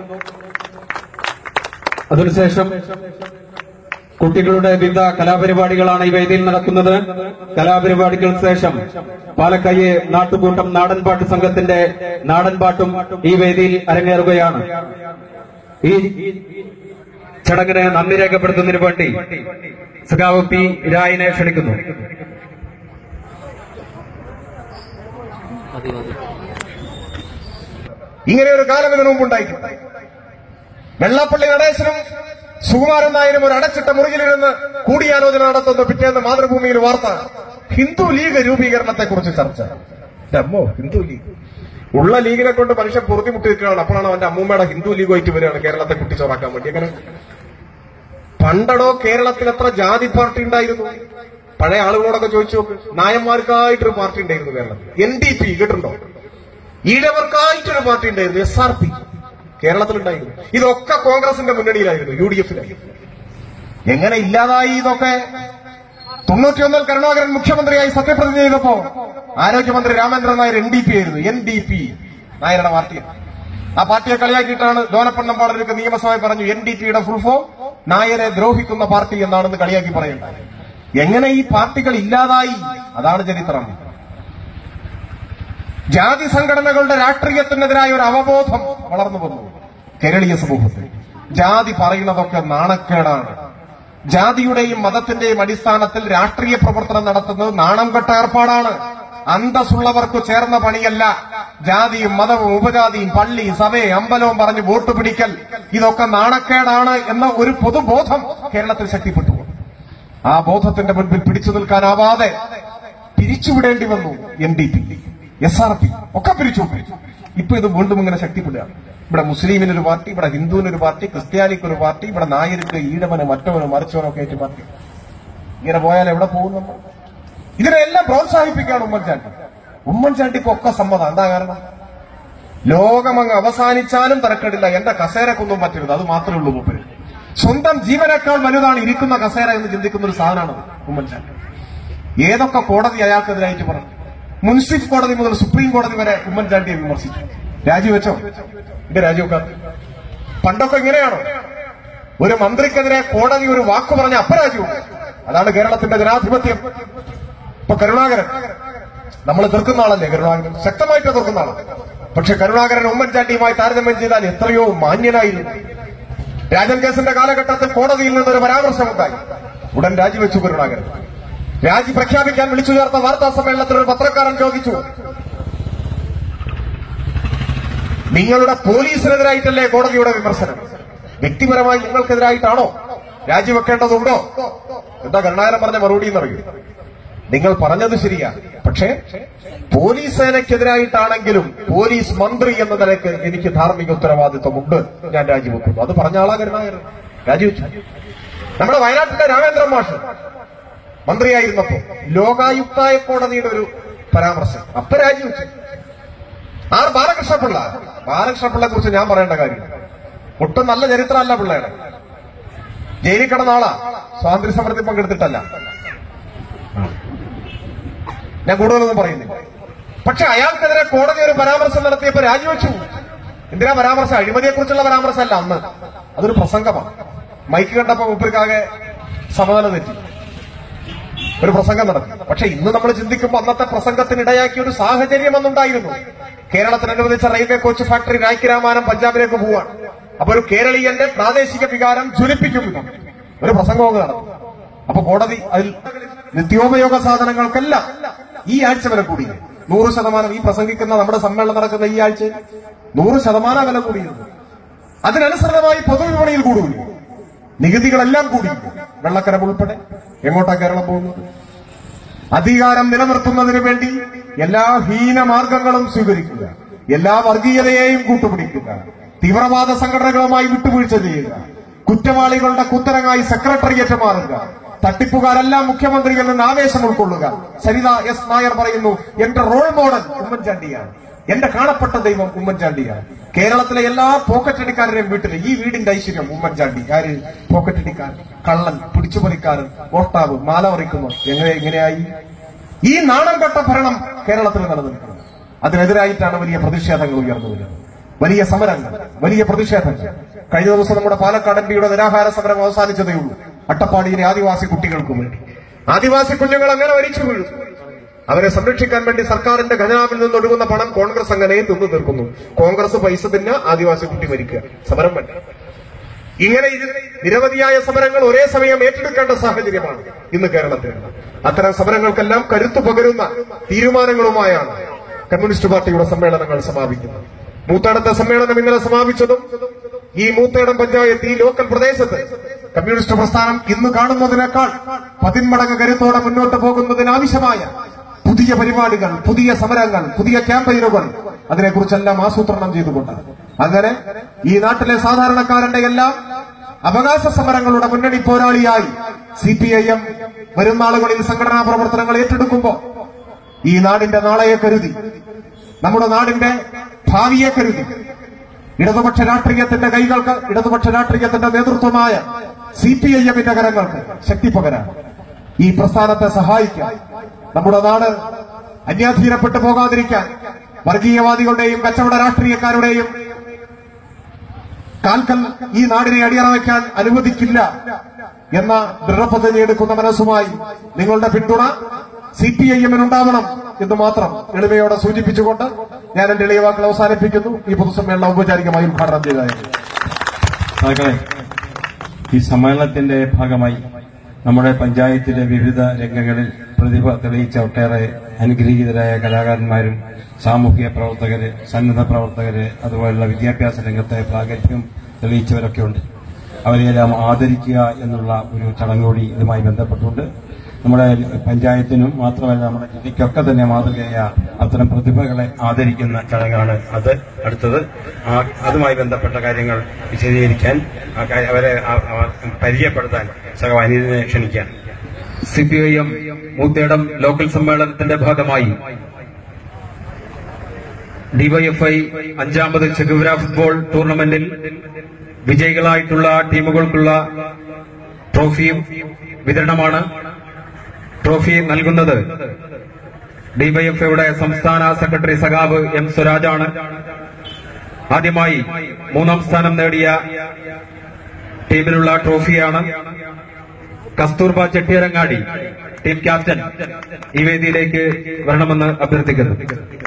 അതിനുശേഷം കുട്ടികളുടെ വിവിധ കലാപരിപാടികളാണ് ഈ വേദിയിൽ നടക്കുന്നത് കലാപരിപാടികൾക്ക് ശേഷം പാലക്കയ്യെ നാട്ടുകൂട്ടം നാടൻപാട്ട് സംഘത്തിന്റെ നാടൻപാട്ടും ഈ വേദിയിൽ അരങ്ങേറുകയാണ് ഈ ചടങ്ങിന് നന്ദി രേഖപ്പെടുത്തുന്നതിന് വേണ്ടി സഖാവ് പി രായിനെ ക്ഷണിക്കുന്നു ഇങ്ങനെ ഒരു കാലം ഇതിനു മുമ്പുണ്ടായിട്ടുണ്ട് വെള്ളാപ്പള്ളി നടേശനും സുകുമാരൻ നായരും ഒരു അടച്ചിട്ട മുറിയിലിരുന്ന് കൂടിയാലോചന നടത്തുന്ന പിറ്റേന്ന് മാതൃഭൂമിയിൽ വാർത്ത ഹിന്ദു ലീഗ് രൂപീകരണത്തെ കുറിച്ച് ചർച്ച എന്റെ അമ്മോ ഹിന്ദു ലീഗ് ഉള്ള ലീഗിനെ കൊണ്ട് മനുഷ്യൻ പൊറുതിമുട്ടിയിരിക്കുകയാണ് അപ്പോഴാണ് അവന്റെ അമ്മൂമ്മയുടെ ഹിന്ദു ലീഗുമായിട്ട് വരികയാണ് കേരളത്തെ കുട്ടിച്ചോറാക്കാൻ വേണ്ടി അങ്ങനെ പണ്ടടോ കേരളത്തിൽ എത്ര ജാതി പാർട്ടി ഉണ്ടായിരുന്നു പഴയ ആളുകളോടൊക്കെ ചോദിച്ചു നോക്ക് നായന്മാർക്കായിട്ടൊരു പാർട്ടി ഉണ്ടായിരുന്നു കേരളത്തിൽ എൻ ഡി പി കേട്ടിട്ടുണ്ടോ ഈഴവർക്കായിട്ടൊരു പാർട്ടി ഉണ്ടായിരുന്നു എസ് ആർ പി കേരളത്തിലുണ്ടായിരുന്നു ഇതൊക്കെ കോൺഗ്രസിന്റെ മുന്നണിയിലായിരുന്നു യു ഡി എഫിലായിരുന്നു എങ്ങനെ ഇല്ലാതായി ഇതൊക്കെ തൊണ്ണൂറ്റിയൊന്നിൽ കരുണാകരൻ മുഖ്യമന്ത്രിയായി സത്യപ്രതിജ്ഞ ചെയ്തപ്പോ ആരോഗ്യമന്ത്രി Ramendran Nair N D P ആയിരുന്നു എൻ ഡി പി നായരുടെ പാർട്ടി ആ പാർട്ടിയെ കളിയാക്കിയിട്ടാണ് ലോനപ്പണ്ണമ്പാടലേക്ക് നിയമസഭയിൽ പറഞ്ഞു എൻ ഡി പിയുടെ ഫുൾ ഫോം നായരെ ദ്രോഹിക്കുന്ന പാർട്ടി എന്നാണെന്ന് കളിയാക്കി പറയുന്നത് എങ്ങനെ ഈ പാർട്ടികൾ ഇല്ലാതായി അതാണ് ചരിത്രം ജാതി സംഘടനകളുടെ രാഷ്ട്രീയത്തിനെതിരായ ഒരു അവബോധം വളർന്നു വന്നു കേരളീയ സമൂഹത്തിൽ ജാതി പറയുന്നതൊക്കെ നാണക്കേടാണ് ജാതിയുടെയും മതത്തിന്റെയും അടിസ്ഥാനത്തിൽ രാഷ്ട്രീയ പ്രവർത്തനം നടത്തുന്നത് നാണം കെട്ട ഏർപ്പാടാണ് അന്തസ്സുള്ളവർക്ക് ചേർന്ന പണിയല്ല ജാതിയും മതവും ഉപജാതിയും പള്ളി സഭയും അമ്പലവും പറഞ്ഞ് വോട്ട് പിടിക്കൽ ഇതൊക്കെ നാണക്കേടാണ് എന്ന ഒരു പൊതുബോധം കേരളത്തിൽ ശക്തിപ്പെട്ടു ആ ബോധത്തിന്റെ മുൻപിൽ പിടിച്ചു നിൽക്കാനാവാതെ പിരിച്ചുവിടേണ്ടി വന്നു N D P S R P ഒക്കെ പിരിച്ചുവിട്ടു ഇപ്പൊ ഇത് വീണ്ടും ഇങ്ങനെ ശക്തിപ്പെടുകയാണ് ഇവിടെ മുസ്ലിമിനൊരു പാർട്ടി ഇവിടെ ഹിന്ദുവിനൊരു പാർട്ടി ക്രിസ്ത്യാനിക്ക് ഒരു പാർട്ടി ഇവിടെ നായർക്ക് ഈഴവന് മറ്റവന് മറിച്ചവനൊക്കെ ആയിട്ട് പാർട്ടി ഇങ്ങനെ പോയാൽ എവിടെ പോകും നമ്മൾ ഇതിനെല്ലാം പ്രോത്സാഹിപ്പിക്കുകയാണ് ഉമ്മൻചാണ്ടി ഉമ്മൻചാണ്ടിക്ക് ഒക്കെ സമ്മതം എന്താ കാരണം ലോകമങ്ങ് അവസാനിച്ചാലും തരക്കേടില്ല എന്റെ കസേരക്കൊന്നും പറ്റരുത് അത് മാത്രമേ ഉള്ളൂ മൂപ്പര് സ്വന്തം ജീവനേക്കാൾ വലുതാണ് ഇരിക്കുന്ന കസേര എന്ന് ചിന്തിക്കുന്ന ഒരു സാധനമാണ് ഉമ്മൻചാണ്ടി ഏതൊക്കെ കോടതി അയാൾക്കെതിരായിട്ട് പറഞ്ഞു മുൻസിഫ് കോടതി മുതൽ സുപ്രീം കോടതി വരെ ഉമ്മൻചാണ്ടിയെ വിമർശിച്ചു രാജിവെച്ചോ ഇത് രാജിവെക്കാത്ത പണ്ടൊക്കെ ഇങ്ങനെയാണോ ഒരു മന്ത്രിക്കെതിരെ കോടതി ഒരു വാക്ക് പറഞ്ഞ അപ്പരാജ്യവും അതാണ് കേരളത്തിന്റെ ജനാധിപത്യം ഇപ്പൊ കരുണാകരൻ നമ്മൾ തീർക്കുന്ന ആളല്ലേ കരുണാകരൻ ശക്തമായിട്ട് തീർക്കുന്ന ആളാണ് പക്ഷെ കരുണാകരൻ ഉമ്മൻചാണ്ടിയുമായി താരതമ്യം ചെയ്താൽ എത്രയോ മാന്യനായിരുന്നു രാജൻ കേസിന്റെ കാലഘട്ടത്തിൽ കോടതിയിൽ നിന്നൊരു പരാമർശമുണ്ടായി ഉടൻ രാജിവെച്ചു കരുണാകരൻ രാജി പ്രഖ്യാപിക്കാൻ വിളിച്ചു ചേർത്ത വാർത്താ സമ്മേളനത്തിൽ ഒരു പത്രക്കാരൻ ചോദിച്ചു നിങ്ങളുടെ പോലീസിനെതിരായിട്ടല്ലേ കോടതിയുടെ വിമർശനം വ്യക്തിപരമായി നിങ്ങൾക്കെതിരായിട്ടാണോ രാജിവെക്കേണ്ടതുണ്ടോ എന്താ കരുണാകരൻ പറഞ്ഞ മറുപടി എന്നറിയൂ നിങ്ങൾ പറഞ്ഞത് ശരിയാ പക്ഷേ പോലീസ് സേനയ്ക്കെതിരായിട്ടാണെങ്കിലും പോലീസ് മന്ത്രി എന്ന നിലയ്ക്ക് എനിക്ക് ധാർമ്മിക ഉത്തരവാദിത്വമുണ്ട് ഞാൻ രാജിവെക്കുന്നു അത് പറഞ്ഞ ആളാ കരുണാകരൻ രാജിവെച്ചു നമ്മുടെ വയനാട്ടിലെ രാമേന്ദ്രൻ മാഷ് മന്ത്രിയായിരുന്നപ്പോ ലോകായുക്തായ കോടതിയുടെ ഒരു പരാമർശം അപ്പൊ രാജിവെച്ചു ആർ ബാലകൃഷ്ണപിള്ള ബാലകൃഷ്ണപിള്ളയെ കുറിച്ച് ഞാൻ പറയേണ്ട കാര്യം ഒട്ടും നല്ല ചരിത്രമല്ല പിള്ളയുടെ ജയിലിൽ കിടന്ന ആളാ സ്വാതന്ത്ര്യ സമരത്തിൽ പങ്കെടുത്തിട്ടല്ല ഞാൻ കൂടുതലൊന്നും പറയുന്നില്ല പക്ഷെ അയാൾക്കെതിരെ കോടതി ഒരു പരാമർശം നടത്തിയപ്പോ രാജിവെച്ചു എന്തിനാ പരാമർശം അഴിമതിയെക്കുറിച്ചുള്ള പരാമർശമല്ല അന്ന് അതൊരു പ്രസംഗമാണ് മൈക്ക് കണ്ടപ്പോ മുപ്പർക്കാകെ സമനില തെറ്റി ഒരു പ്രസംഗം നടത്തി പക്ഷെ ഇന്ന് നമ്മൾ ചിന്തിക്കുമ്പോൾ അന്നത്തെ പ്രസംഗത്തിന് ഇടയാക്കിയ ഒരു സാഹചര്യം അന്നുണ്ടായിരുന്നു കേരളത്തിന് അനുവദിച്ച റെയിൽവേ കോച്ച് ഫാക്ടറി രായ്ക്കിരാമാനം പഞ്ചാബിലേക്ക് പോവാണ് അപ്പൊ ഒരു കേരളീയന്റെ പ്രാദേശിക വികാരം ജ്വലിപ്പിക്കുന്നു ഒരു പ്രസംഗവും നടന്നു അപ്പൊ കോടതി അതിൽ നിത്യോപയോഗ സാധനങ്ങൾക്കെല്ലാം ഈ ആഴ്ച വില കൂടി നൂറ് ശതമാനം ഈ പ്രസംഗിക്കുന്ന നമ്മുടെ സമ്മേളനം നടക്കുന്ന ഈ ആഴ്ച നൂറ് ശതമാനം വില കൂടിയത് അതിനനുസൃതമായി പൊതുവിപണിയിൽ കൂടുകയും നികുതികളെല്ലാം കൂടി വെള്ളക്കരം ഉൾപ്പെടെ എങ്ങോട്ടാ കേരളം പോകുന്നത് അധികാരം നിലനിർത്തുന്നതിന് വേണ്ടി എല്ലാ ഹീനമാർഗങ്ങളും സ്വീകരിക്കുക എല്ലാ വർഗീയതയെയും കൂട്ടുപിടിക്കുക തീവ്രവാദ സംഘടനകളുമായി വിട്ടുവീഴ്ച ചെയ്യുക കുറ്റവാളികളുടെ കുത്തരങ്ങായി സെക്രട്ടേറിയറ്റ് മാറുക തട്ടിപ്പുകാരെല്ലാം മുഖ്യമന്ത്രിയിൽ നിന്ന് ആവേശം ഉൾക്കൊള്ളുക സരിത എസ് നായർ പറയുന്നു എന്റെ റോൾ മോഡൽ ഉമ്മൻചാണ്ടിയാണ് എന്റെ കാണപ്പെട്ട ദൈവം ഉമ്മൻചാണ്ടിയാണ് കേരളത്തിലെ എല്ലാ പോക്കറ്റടിക്കാരുടെയും വീട്ടിൽ ഈ വീടിന്റെ ഐശ്വര്യം ഉമ്മൻചാണ്ടി ആര് പോക്കറ്റടിക്കാരൻ കള്ളൻ പിടിച്ചുപറിക്കാരൻ ഓട്ടാവ് മാല പറിക്കുന്നു എങ്ങനെ എങ്ങനെയായി ഈ നാണം കെട്ട ഭരണം കേരളത്തിൽ നിലനിൽക്കുന്നത് അതിനെതിരായിട്ടാണ് വലിയ പ്രതിഷേധങ്ങൾ ഉയർന്നു വരുന്നത് വലിയ സമരങ്ങൾ വലിയ പ്രതിഷേധങ്ങൾ കഴിഞ്ഞ ദിവസം നമ്മുടെ പാലക്കാട് എം പിയുടെ നിരാഹാര സമരം അവസാനിച്ചതേ ഉള്ളൂ അട്ടപ്പാടിയിലെ ആദിവാസി കുട്ടികൾക്ക് വേണ്ടി ആദിവാസി കുഞ്ഞുങ്ങൾ അങ്ങനെ മരിച്ചു വീഴും അവരെ സംരക്ഷിക്കാൻ വേണ്ടി സർക്കാരിന്റെ ഖജനാവിൽ നിന്ന് ഒഴുകുന്ന പണം കോൺഗ്രസ് അങ്ങനെ തിന്നു തീർക്കുന്നു കോൺഗ്രസ് പൈസ തിന്ന ആദിവാസി കുട്ടി മരിക്കുക സമരം വേണ്ട ഇങ്ങനെ ഇത് നിരവധിയായ സമരങ്ങൾ ഒരേ സമയം ഏറ്റെടുക്കേണ്ട സാഹചര്യമാണ് ഇന്ന് കേരളത്തിൽ അത്തരം സമരങ്ങൾക്കെല്ലാം കരുത്തു പകരുന്ന തീരുമാനങ്ങളുമായാണ് കമ്മ്യൂണിസ്റ്റ് പാർട്ടിയുടെ സമ്മേളനങ്ങൾ സമാപിക്കുന്നത് മൂത്താടത്തെ സമ്മേളനം ഇന്നലെ സമാപിച്ചതും ഈ മൂത്തേടം പഞ്ചായത്ത് ഈ ലോക്കൽ പ്രദേശത്ത് കമ്മ്യൂണിസ്റ്റ് പ്രസ്ഥാനം ഇന്ന് കാണുന്നതിനേക്കാൾ പതിന്മടങ്ങ് കരുത്തോടെ മുന്നോട്ട് പോകുന്നതിനാവശ്യമായ പുതിയ പരിപാടികൾ പുതിയ സമരങ്ങൾ പുതിയ ക്യാമ്പയിനുകൾ അതിനെക്കുറിച്ചെല്ലാം ആസൂത്രണം ചെയ്തുകൊണ്ട് അങ്ങനെ ഈ നാട്ടിലെ സാധാരണക്കാരന്റെ എല്ലാം അവകാശ സമരങ്ങളുടെ മുന്നണി പോരാളിയായി സി പി ഐ എം വരും നാളുകളിൽ സംഘടനാ പ്രവർത്തനങ്ങൾ ഏറ്റെടുക്കുമ്പോൾ ഈ നാടിന്റെ നാളെയെ കരുതി നമ്മുടെ നാടിന്റെ ഭാവിയെ കരുതി ഇടതുപക്ഷ രാഷ്ട്രീയത്തിന്റെ കൈകൾക്ക് ഇടതുപക്ഷ രാഷ്ട്രീയത്തിന്റെ നേതൃത്വമായ സി പി ഐ എമ്മിന്റെ കരങ്ങൾക്ക് ശക്തി പകരാൻ ഈ പ്രസ്ഥാനത്തെ സഹായിക്കാൻ നമ്മുടെ നാട് അന്യാധീനപ്പെട്ടു പോകാതിരിക്കാൻ വർഗീയവാദികളുടെയും കച്ചവട രാഷ്ട്രീയക്കാരുടെയും കാൽക്കൽ ഈ നാടിനെ അടിയറ വയ്ക്കാൻ അനുവദിക്കില്ല എന്ന ദൃഢപദ്ധതി എടുക്കുന്ന മനസ്സുമായി നിങ്ങളുടെ പിന്തുണ സി പി ഐ എമ്മിനുണ്ടാവണം എന്ന് മാത്രം എളിമയോടെ സൂചിപ്പിച്ചുകൊണ്ട് ഞാൻ എന്റെ എളിയ വാക്കുകൾ അവസാനിപ്പിക്കുന്നു ഈ പൊതുസമ്മേളനം ഔപചാരികമായി ഉദ്ഘാടനം ചെയ്തതായിരുന്നു നേതാക്കളെ ഈ സമ്മേളനത്തിന്റെ ഭാഗമായി നമ്മുടെ പഞ്ചായത്തിലെ വിവിധ രംഗങ്ങളിൽ പ്രതിഭ തെളിയിച്ച ഒട്ടേറെ അനുഗ്രഹീതരായ കലാകാരന്മാരും സാമൂഹിക പ്രവർത്തകര് സന്നദ്ധ പ്രവർത്തകര് അതുപോലുള്ള വിദ്യാഭ്യാസ രംഗത്തെ പ്രാഗൽഭ്യം തെളിയിച്ചവരൊക്കെ ഉണ്ട് അവരെയെല്ലാം ആദരിക്കുക എന്നുള്ള ഒരു ചടങ്ങ് കൂടി ഇതുമായി ബന്ധപ്പെട്ടുകൊണ്ട് നമ്മുടെ പഞ്ചായത്തിനും മാത്രമല്ല നമ്മുടെ ജില്ലയ്ക്കൊക്കെ തന്നെ മാതൃകയായ അത്തരം പ്രതിഭകളെ ആദരിക്കുന്ന ചടങ്ങാണ് അത് അടുത്തത് ആ അതുമായി ബന്ധപ്പെട്ട കാര്യങ്ങൾ വിശദീകരിക്കാൻ ആ കാ- അവരെ ആ- ആ പരിചയപ്പെടുത്താൻ സഹ അനിലിനെ ക്ഷണിക്കാൻ C P I M Moothedam local സമ്മേളനത്തിന്റെ ഭാഗമായി ഡിവൈഎഫ്ഐ അഞ്ചാമത് ചെഗുവര ഫുട്ബോൾ ടൂർണമെന്റിൽ വിജയികളായിട്ടുള്ള ടീമുകൾക്കുള്ള ട്രോഫിയും വിതരണമാണ് ട്രോഫി നൽകുന്നത് ഡിവൈഎഫ്ഐയുടെ സംസ്ഥാന സെക്രട്ടറി സഖാവ് എം സ്വരാജാണ് ആദ്യമായി മൂന്നാം സ്ഥാനം നേടിയ ടീമിനുള്ള ട്രോഫിയാണ് കസ്തൂർബ ചെട്ടിയരങ്ങാടി ടീം ക്യാപ്റ്റൻ ഈ വേദിയിലേക്ക് വരണമെന്ന് അഭ്യർത്ഥിക്കുന്നു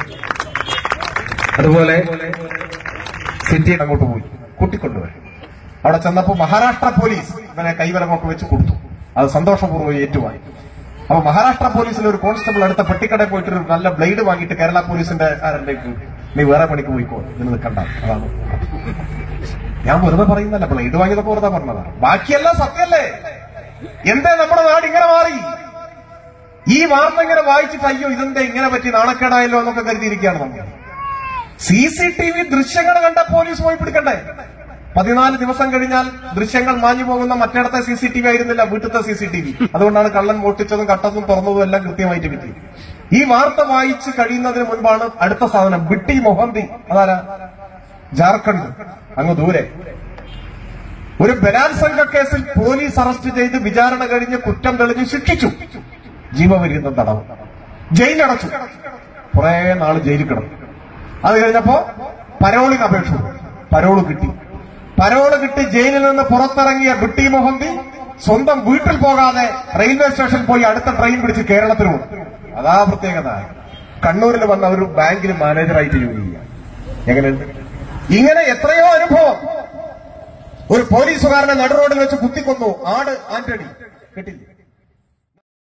അതുപോലെ സിറ്റി അങ്ങോട്ട് പോയി കൂട്ടിക്കൊണ്ടുപോയി അവിടെ ചെന്നപ്പോ മഹാരാഷ്ട്ര പോലീസ് ഇവനെ കൈവലമൊക്കെ വെച്ച് കൊടുത്തു അത് സന്തോഷപൂർവ്വം ഏറ്റുവാങ്ങി അപ്പൊ മഹാരാഷ്ട്ര പോലീസിൽ ഒരു കോൺസ്റ്റബിൾ അടുത്ത പെട്ടിക്കടയിൽ പോയിട്ട് ഒരു നല്ല ബ്ലേഡ് വാങ്ങിയിട്ട് കേരള പോലീസിന്റെ ആരലേക്ക് നീ വേറെ പണിക്ക് പോയിക്കോ എന്ന് നിൽക്കണ്ട അതാണ് ഞാൻ വെറുതെ പറയുന്നല്ല ബ്ലേഡ് വാങ്ങിയതൊക്കെ വെറുതെ പറഞ്ഞതാ ബാക്കിയെല്ലാം സത്യമല്ലേ എന്തേ നമ്മുടെ നാട് ഇങ്ങനെ മാറി ഈ വാർത്ത ഇങ്ങനെ വായിച്ചിട്ട് അയ്യോ ഇതെന്താ ഇങ്ങനെ പറ്റി നാണക്കേടായല്ലോ എന്നൊക്കെ കരുതിയിരിക്കുകയാണ് നമ്മൾ സി സി ടി വി ദൃശ്യങ്ങൾ കണ്ട പോലീസ് പോയി പിടിക്കണ്ടേ പതിനാല് ദിവസം കഴിഞ്ഞാൽ ദൃശ്യങ്ങൾ മാഞ്ഞു പോകുന്ന മറ്റിടത്തെ സി സി ടി വി ആയിരുന്നില്ല വീട്ടിലത്തെ സി സി ടി വി അതുകൊണ്ടാണ് കള്ളൻ മോട്ടിച്ചതും കട്ടതും തുറന്നതും എല്ലാം കൃത്യമായിട്ട് കിട്ടി ഈ വാർത്ത വായിച്ച് കഴിയുന്നതിന് മുൻപാണ് അടുത്ത സാധനം ബിട്ടി മൊഹന്തി അതാരാ ജാർഖണ്ഡ് അങ്ങ് ദൂരെ ഒരു ബലാത്സംഗ കേസിൽ പോലീസ് അറസ്റ്റ് ചെയ്ത് വിചാരണ കഴിഞ്ഞ് കുറ്റം തെളിഞ്ഞ് ശിക്ഷിച്ചു ജീവപര്യന്തം തടവ് ജയിലടച്ചു കുറെ നാള് ജയിലിൽ കിടന്നു അത് കഴിഞ്ഞപ്പോ പരോളിന് അപേക്ഷ കൊടുത്തു. പരോള് കിട്ടി പരോള് കിട്ടി ജയിലിൽ നിന്ന് പുറത്തിറങ്ങിയ ബിട്ടി മൊഹന്തി സ്വന്തം വീട്ടിൽ പോകാതെ റെയിൽവേ സ്റ്റേഷൻ പോയി അടുത്ത ട്രെയിൻ പിടിച്ച് കേരളത്തിൽ പോകും അതാ പ്രത്യേകത കണ്ണൂരിൽ വന്ന ഒരു ബാങ്കിൽ മാനേജറായിട്ട് ജോലി ചെയ്യുക എങ്ങനെയുണ്ട് ഇങ്ങനെ എത്രയോ അനുഭവം ഒരു പോലീസുകാരനെ നടുറോഡിൽ വെച്ച് കുത്തിക്കൊന്നു ആട് ആന്റണി കേട്ടില്ലേ